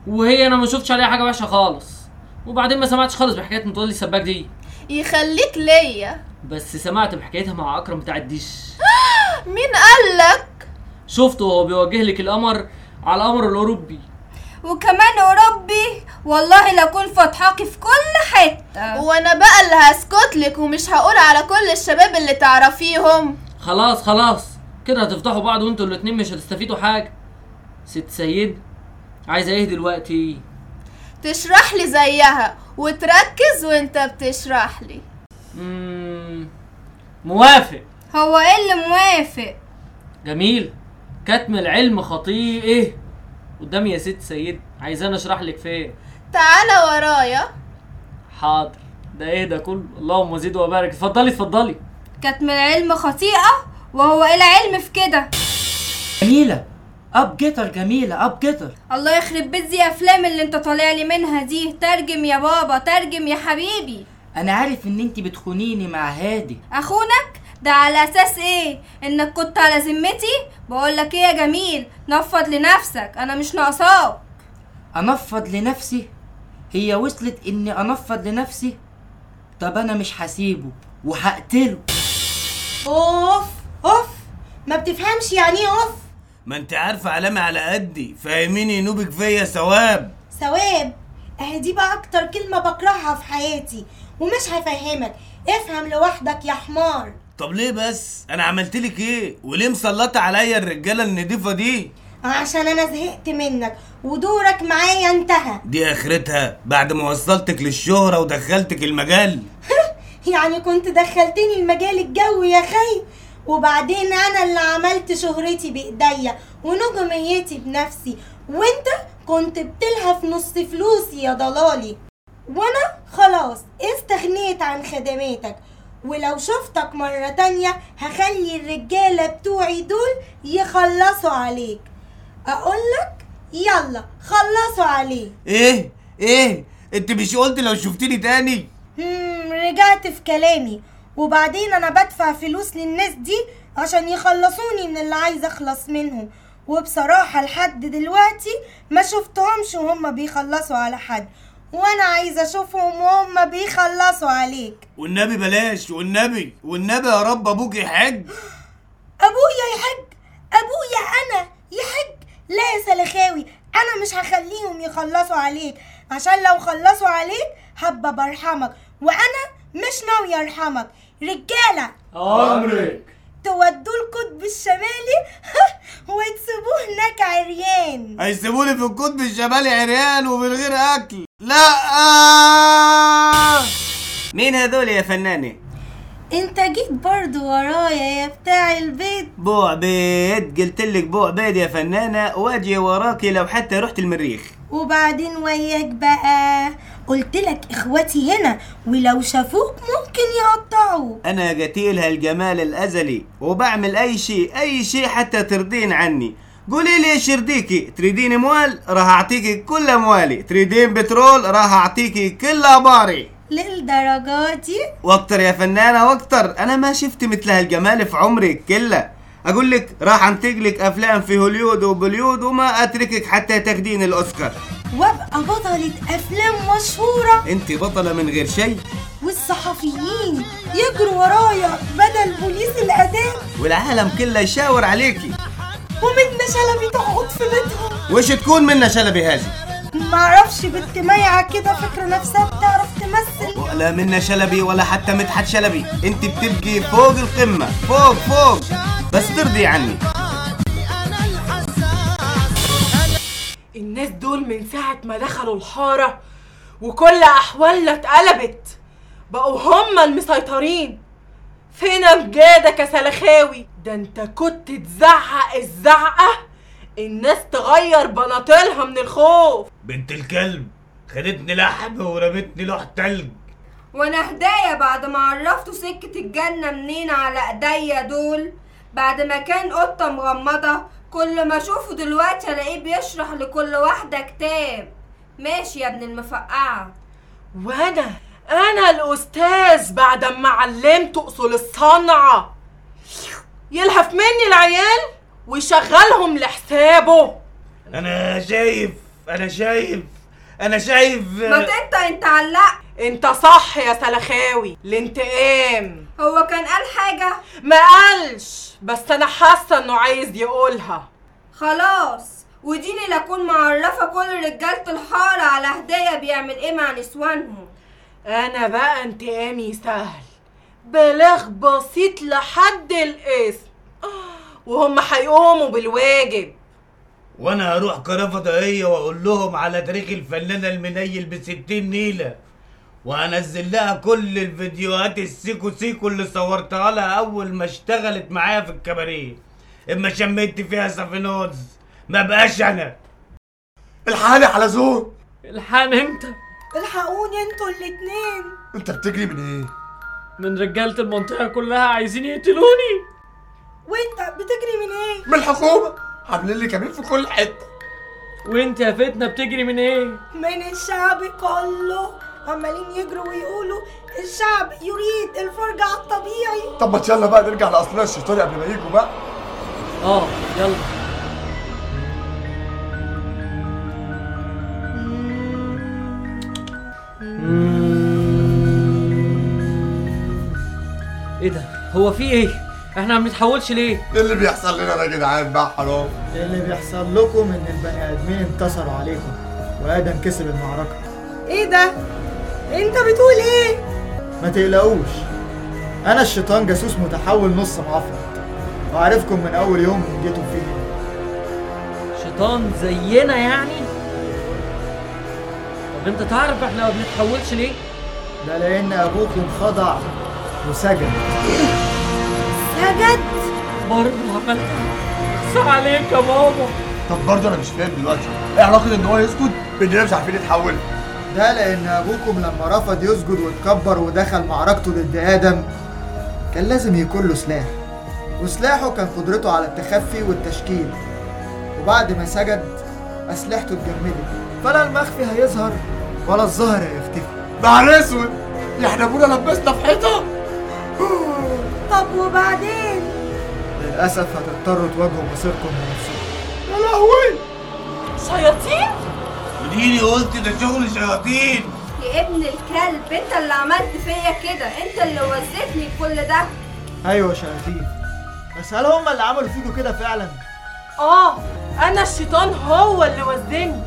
وهي انا ما شفتش عليها حاجه وحشه خالص وبعدين ما سمعتش خالص بحكايه متولي السباك دي يخليك ليا بس سمعت بحكايتها مع اكرم بتاع الديش مين قالك شفته وهو بيوجه لك القمر على القمر الاوروبي وكمان اوروبي والله لاكون فضحاكي في كل حته وانا بقى اللي هسكت لك ومش هقول على كل الشباب اللي تعرفيهم خلاص خلاص كده هتفضحوا بعض وانتوا الاتنين مش هتستفيدوا حاجه ست سيد عايزه ايه دلوقتي تشرح لي زيها وتركز وانت بتشرح لي مم، موافق هو ايه اللي موافق جميل كتم العلم خطيئه ايه قدامي يا ست سيد عايزاني اشرح لك فين تعالى ورايا حاضر ده ايه ده كله اللهم زد وبارك اتفضلي اتفضلي كتم العلم خطيئه وهو ايه العلم في كده جميلة اب جيتر جميلة اب جيتر الله يخرب بيت زي افلام اللي انت طالع لي منها دي ترجم يا بابا ترجم يا حبيبي انا عارف ان انت بتخونيني مع هادي اخونك ده على اساس ايه انك كنت على ذمتي بقول لك ايه يا جميل نفض لنفسك انا مش ناقصاك انفض لنفسي هي وصلت اني انفض لنفسي طب انا مش هسيبه وهقتله اوف اوف ما بتفهمش يعني ايه اوف ما انت عارفه علامه على قدي فاهميني نوبك فيا ثواب ثواب اهي دي بقى اكتر كلمة بكرهها في حياتي ومش هفهمك افهم لوحدك يا حمار طب ليه بس انا عملت لك ايه وليه مسلطه عليا الرجاله النضيفه دي عشان انا زهقت منك ودورك معايا انتهى دي اخرتها بعد ما وصلتك للشهره ودخلتك المجال يعني كنت دخلتني المجال الجوي يا خي وبعدين انا اللي عملت شهرتي بايديا ونجوميتي بنفسي وانت كنت بتلهف نص فلوسي يا ضلالي وانا خلاص استغنيت عن خدماتك ولو شفتك مرة تانية هخلي الرجالة بتوعي دول يخلصوا عليك اقولك يلا خلصوا عليه ايه ايه انت مش قلت لو شفتني تاني مم، رجعت في كلامي وبعدين انا بدفع فلوس للناس دي عشان يخلصوني من اللي عايزه اخلص منهم وبصراحه لحد دلوقتي ما شفتهمش وهم بيخلصوا على حد وانا عايزه اشوفهم وهم بيخلصوا عليك والنبي بلاش والنبي والنبي يا رب ابوك يحج ابويا يحج ابويا انا يحج لا يا سلخاوي انا مش هخليهم يخلصوا عليك عشان لو خلصوا عليك هبقى برحمك وانا مش ناوي ارحمك رجاله امرك تودوه القطب الشمالي وتسيبوه هناك عريان هيسيبوني في القطب الشمالي عريان ومن غير اكل لا مين هذول يا فنانه انت جيت برضو ورايا يا بتاع البيت بوع بيض قلت لك بوع بيض يا فنانه واجي وراكي لو حتى رحت المريخ وبعدين وياك بقى قلت لك اخواتي هنا ولو شافوك ممكن يقطعوك انا قتيل هالجمال الازلي وبعمل اي شيء اي شيء حتى ترضين عني قولي لي ايش يرضيكي تريدين اموال راح اعطيكي كل اموالي تريدين بترول راح اعطيكي كل اباري للدرجات دي واكتر يا فنانة واكتر انا ما شفت مثل هالجمال في عمري كله اقول لك راح انتج لك افلام في هوليود وبوليود وما اتركك حتى تاخدين الاوسكار وابقى بطلة افلام مشهورة انت بطلة من غير شيء والصحفيين يجروا ورايا بدل بوليس الاداب والعالم كله يشاور عليكي ومنى شلبي تقعد في بيتها وش تكون منا شلبي هذه معرفش بنت مايعة كده فاكرة نفسها بتعرف تمثل ولا منا شلبي ولا حتى مدحت شلبي انت بتبقي فوق القمة فوق فوق بس ترضي عني الناس دول من ساعة ما دخلوا الحارة وكل أحوالنا اتقلبت بقوا هما المسيطرين فين امجادك يا سلخاوي ده انت كنت تزعق الزعقة الناس تغير بناطيلها من الخوف بنت الكلب خدتني لحم ورمتني لوح تلج وانا هدايا بعد ما عرفته سكة الجنة منين على ايديا دول بعد ما كان قطة مغمضة كل ما اشوفه دلوقتي الاقيه بيشرح لكل واحدة كتاب ماشي يا ابن المفقعة وانا انا الاستاذ بعد ما علمته اصول الصنعة يلهف مني العيال ويشغلهم لحسابه انا شايف انا شايف انا شايف ما انت انت علقت انت صح يا سلخاوي الانتقام هو كان قال حاجة ما قالش بس انا حاسه انه عايز يقولها خلاص وديني لاكون معرفة كل رجالة الحارة على هدية بيعمل ايه مع نسوانهم انا بقى انتقامي سهل بلاغ بسيط لحد الاسم وهم هيقوموا بالواجب وانا هروح قناه فضائيه واقول لهم على تاريخ الفنانه المنيل بستين نيله وهنزل لها كل الفيديوهات السيكو سيكو اللي صورتها لها اول ما اشتغلت معايا في الكباريه اما شميت فيها سفينوز ما بقاش انا الحقني حلزون الحقني انت الحقوني انتوا الاتنين انت بتجري من ايه من رجالة المنطقة كلها عايزين يقتلوني وانت بتجري من ايه من الحكومه عاملين لي كمين في كل حته وانت يا فتنة بتجري من ايه من الشعب كله عمالين يجروا ويقولوا الشعب يريد الفرجة على الطبيعي طب ما يلا بقى نرجع لاصلنا الشيطان قبل ما يجوا بقى اه يلا ايه ده هو في ايه احنا ما بنتحولش ليه ايه اللي بيحصل لنا ده يا جدعان بقى حرام اللي بيحصل لكم ان البني ادمين انتصروا عليكم وادم كسب المعركه ايه ده انت بتقول ايه ما تقلقوش انا الشيطان جاسوس متحول نص معفرت وعارفكم من اول يوم جيتوا فيه شيطان زينا يعني طب انت تعرف احنا ما بنتحولش ليه ده لان ابوكم خضع وسجن سجد برضه عملت اخصى عليك يا بابا طب برضه انا مش فاهم دلوقتي ايه علاقه ان هو يسكت باننا مش عارفين نتحول ده لان ابوكم لما رفض يسجد واتكبر ودخل معركته ضد ادم كان لازم يكون له سلاح وسلاحه كان قدرته على التخفي والتشكيل وبعد ما سجد اسلحته اتجمدت فلا المخفي هيظهر ولا الظاهر هيختفي نهار اسود احنا ابونا لبسنا في حيطه طب وبعدين للاسف هتضطروا تواجهوا مصيركم بنفسكم يا لهوي شياطين وديني قلت ده شغل شياطين يا ابن الكلب انت اللي عملت فيا كده انت اللي وزتني كل ده ايوه شياطين بس هل هم اللي عملوا فيكوا كده فعلا اه انا الشيطان هو اللي وزني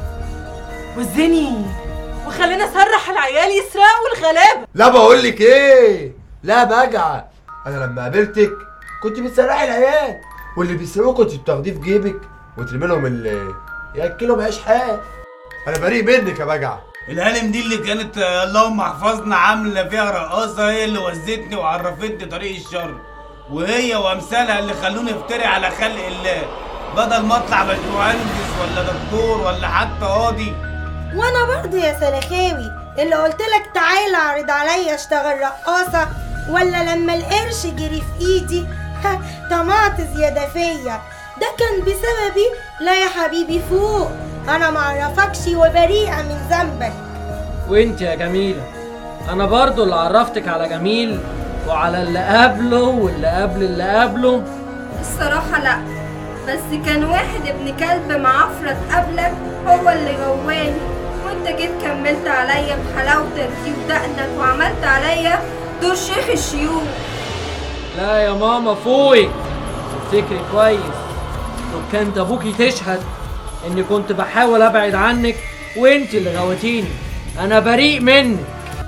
وزني وخلينا اسرح العيال يسرقوا الغلابه لا بقول لك ايه لا بجعة انا لما قابلتك كنت بتسرحي العيال واللي بيسرقوا كنت بتاخديه في جيبك وترمي لهم اللي ياكلهم عيش حاف انا بريء منك يا بجعة الهانم دي اللي كانت آه، اللهم احفظنا عامله فيها رقاصه هي اللي وزتني وعرفتني طريق الشر وهي وامثالها اللي خلوني افتري على خلق الله بدل ما اطلع باشمهندس ولا دكتور ولا حتى قاضي وانا برضه يا سلخاوي اللي قلت لك تعالى اعرض عليا اشتغل رقاصه ولا لما القرش جري في ايدي طمعت زياده فيا ده كان بسببي لا يا حبيبي فوق انا معرفكش وبريئه من ذنبك وانت يا جميلة انا برضو اللي عرفتك على جميل وعلى اللي قبله واللي قبل اللي قبله الصراحة لا بس كان واحد ابن كلب معفرت قبلك هو اللي جواني وانت جيت كملت عليا بحلاوتك دي ودقنك وعملت عليا دور شيخ الشيوخ لا يا ماما فوقك افتكري كويس لو كانت ابوكي تشهد اني كنت بحاول ابعد عنك وانت اللي غوتيني انا بريء منك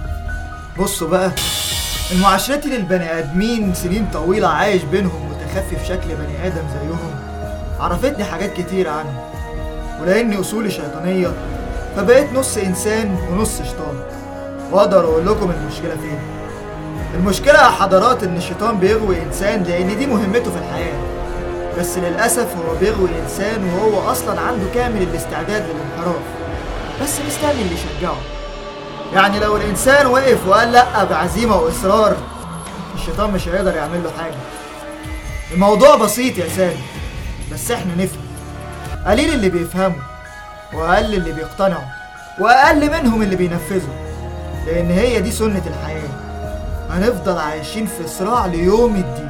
بصوا بقى المعاشرتي للبني ادمين سنين طويله عايش بينهم متخفي في شكل بني ادم زيهم عرفتني حاجات كتير عنه ولاني اصولي شيطانيه فبقيت نص انسان ونص شيطان واقدر اقول لكم المشكله فين المشكله يا حضرات ان الشيطان بيغوي انسان لان دي مهمته في الحياه بس للاسف هو بيغوي انسان وهو اصلا عنده كامل الاستعداد للانحراف بس مستني اللي يشجعه يعني لو الانسان وقف وقال لا بعزيمه واصرار الشيطان مش هيقدر يعمل له حاجه الموضوع بسيط يا سامي بس احنا نفهم قليل اللي بيفهموا واقل اللي بيقتنعوا واقل منهم اللي بينفذوا لان هي دي سنه الحياه هنفضل عايشين في صراع ليوم الدين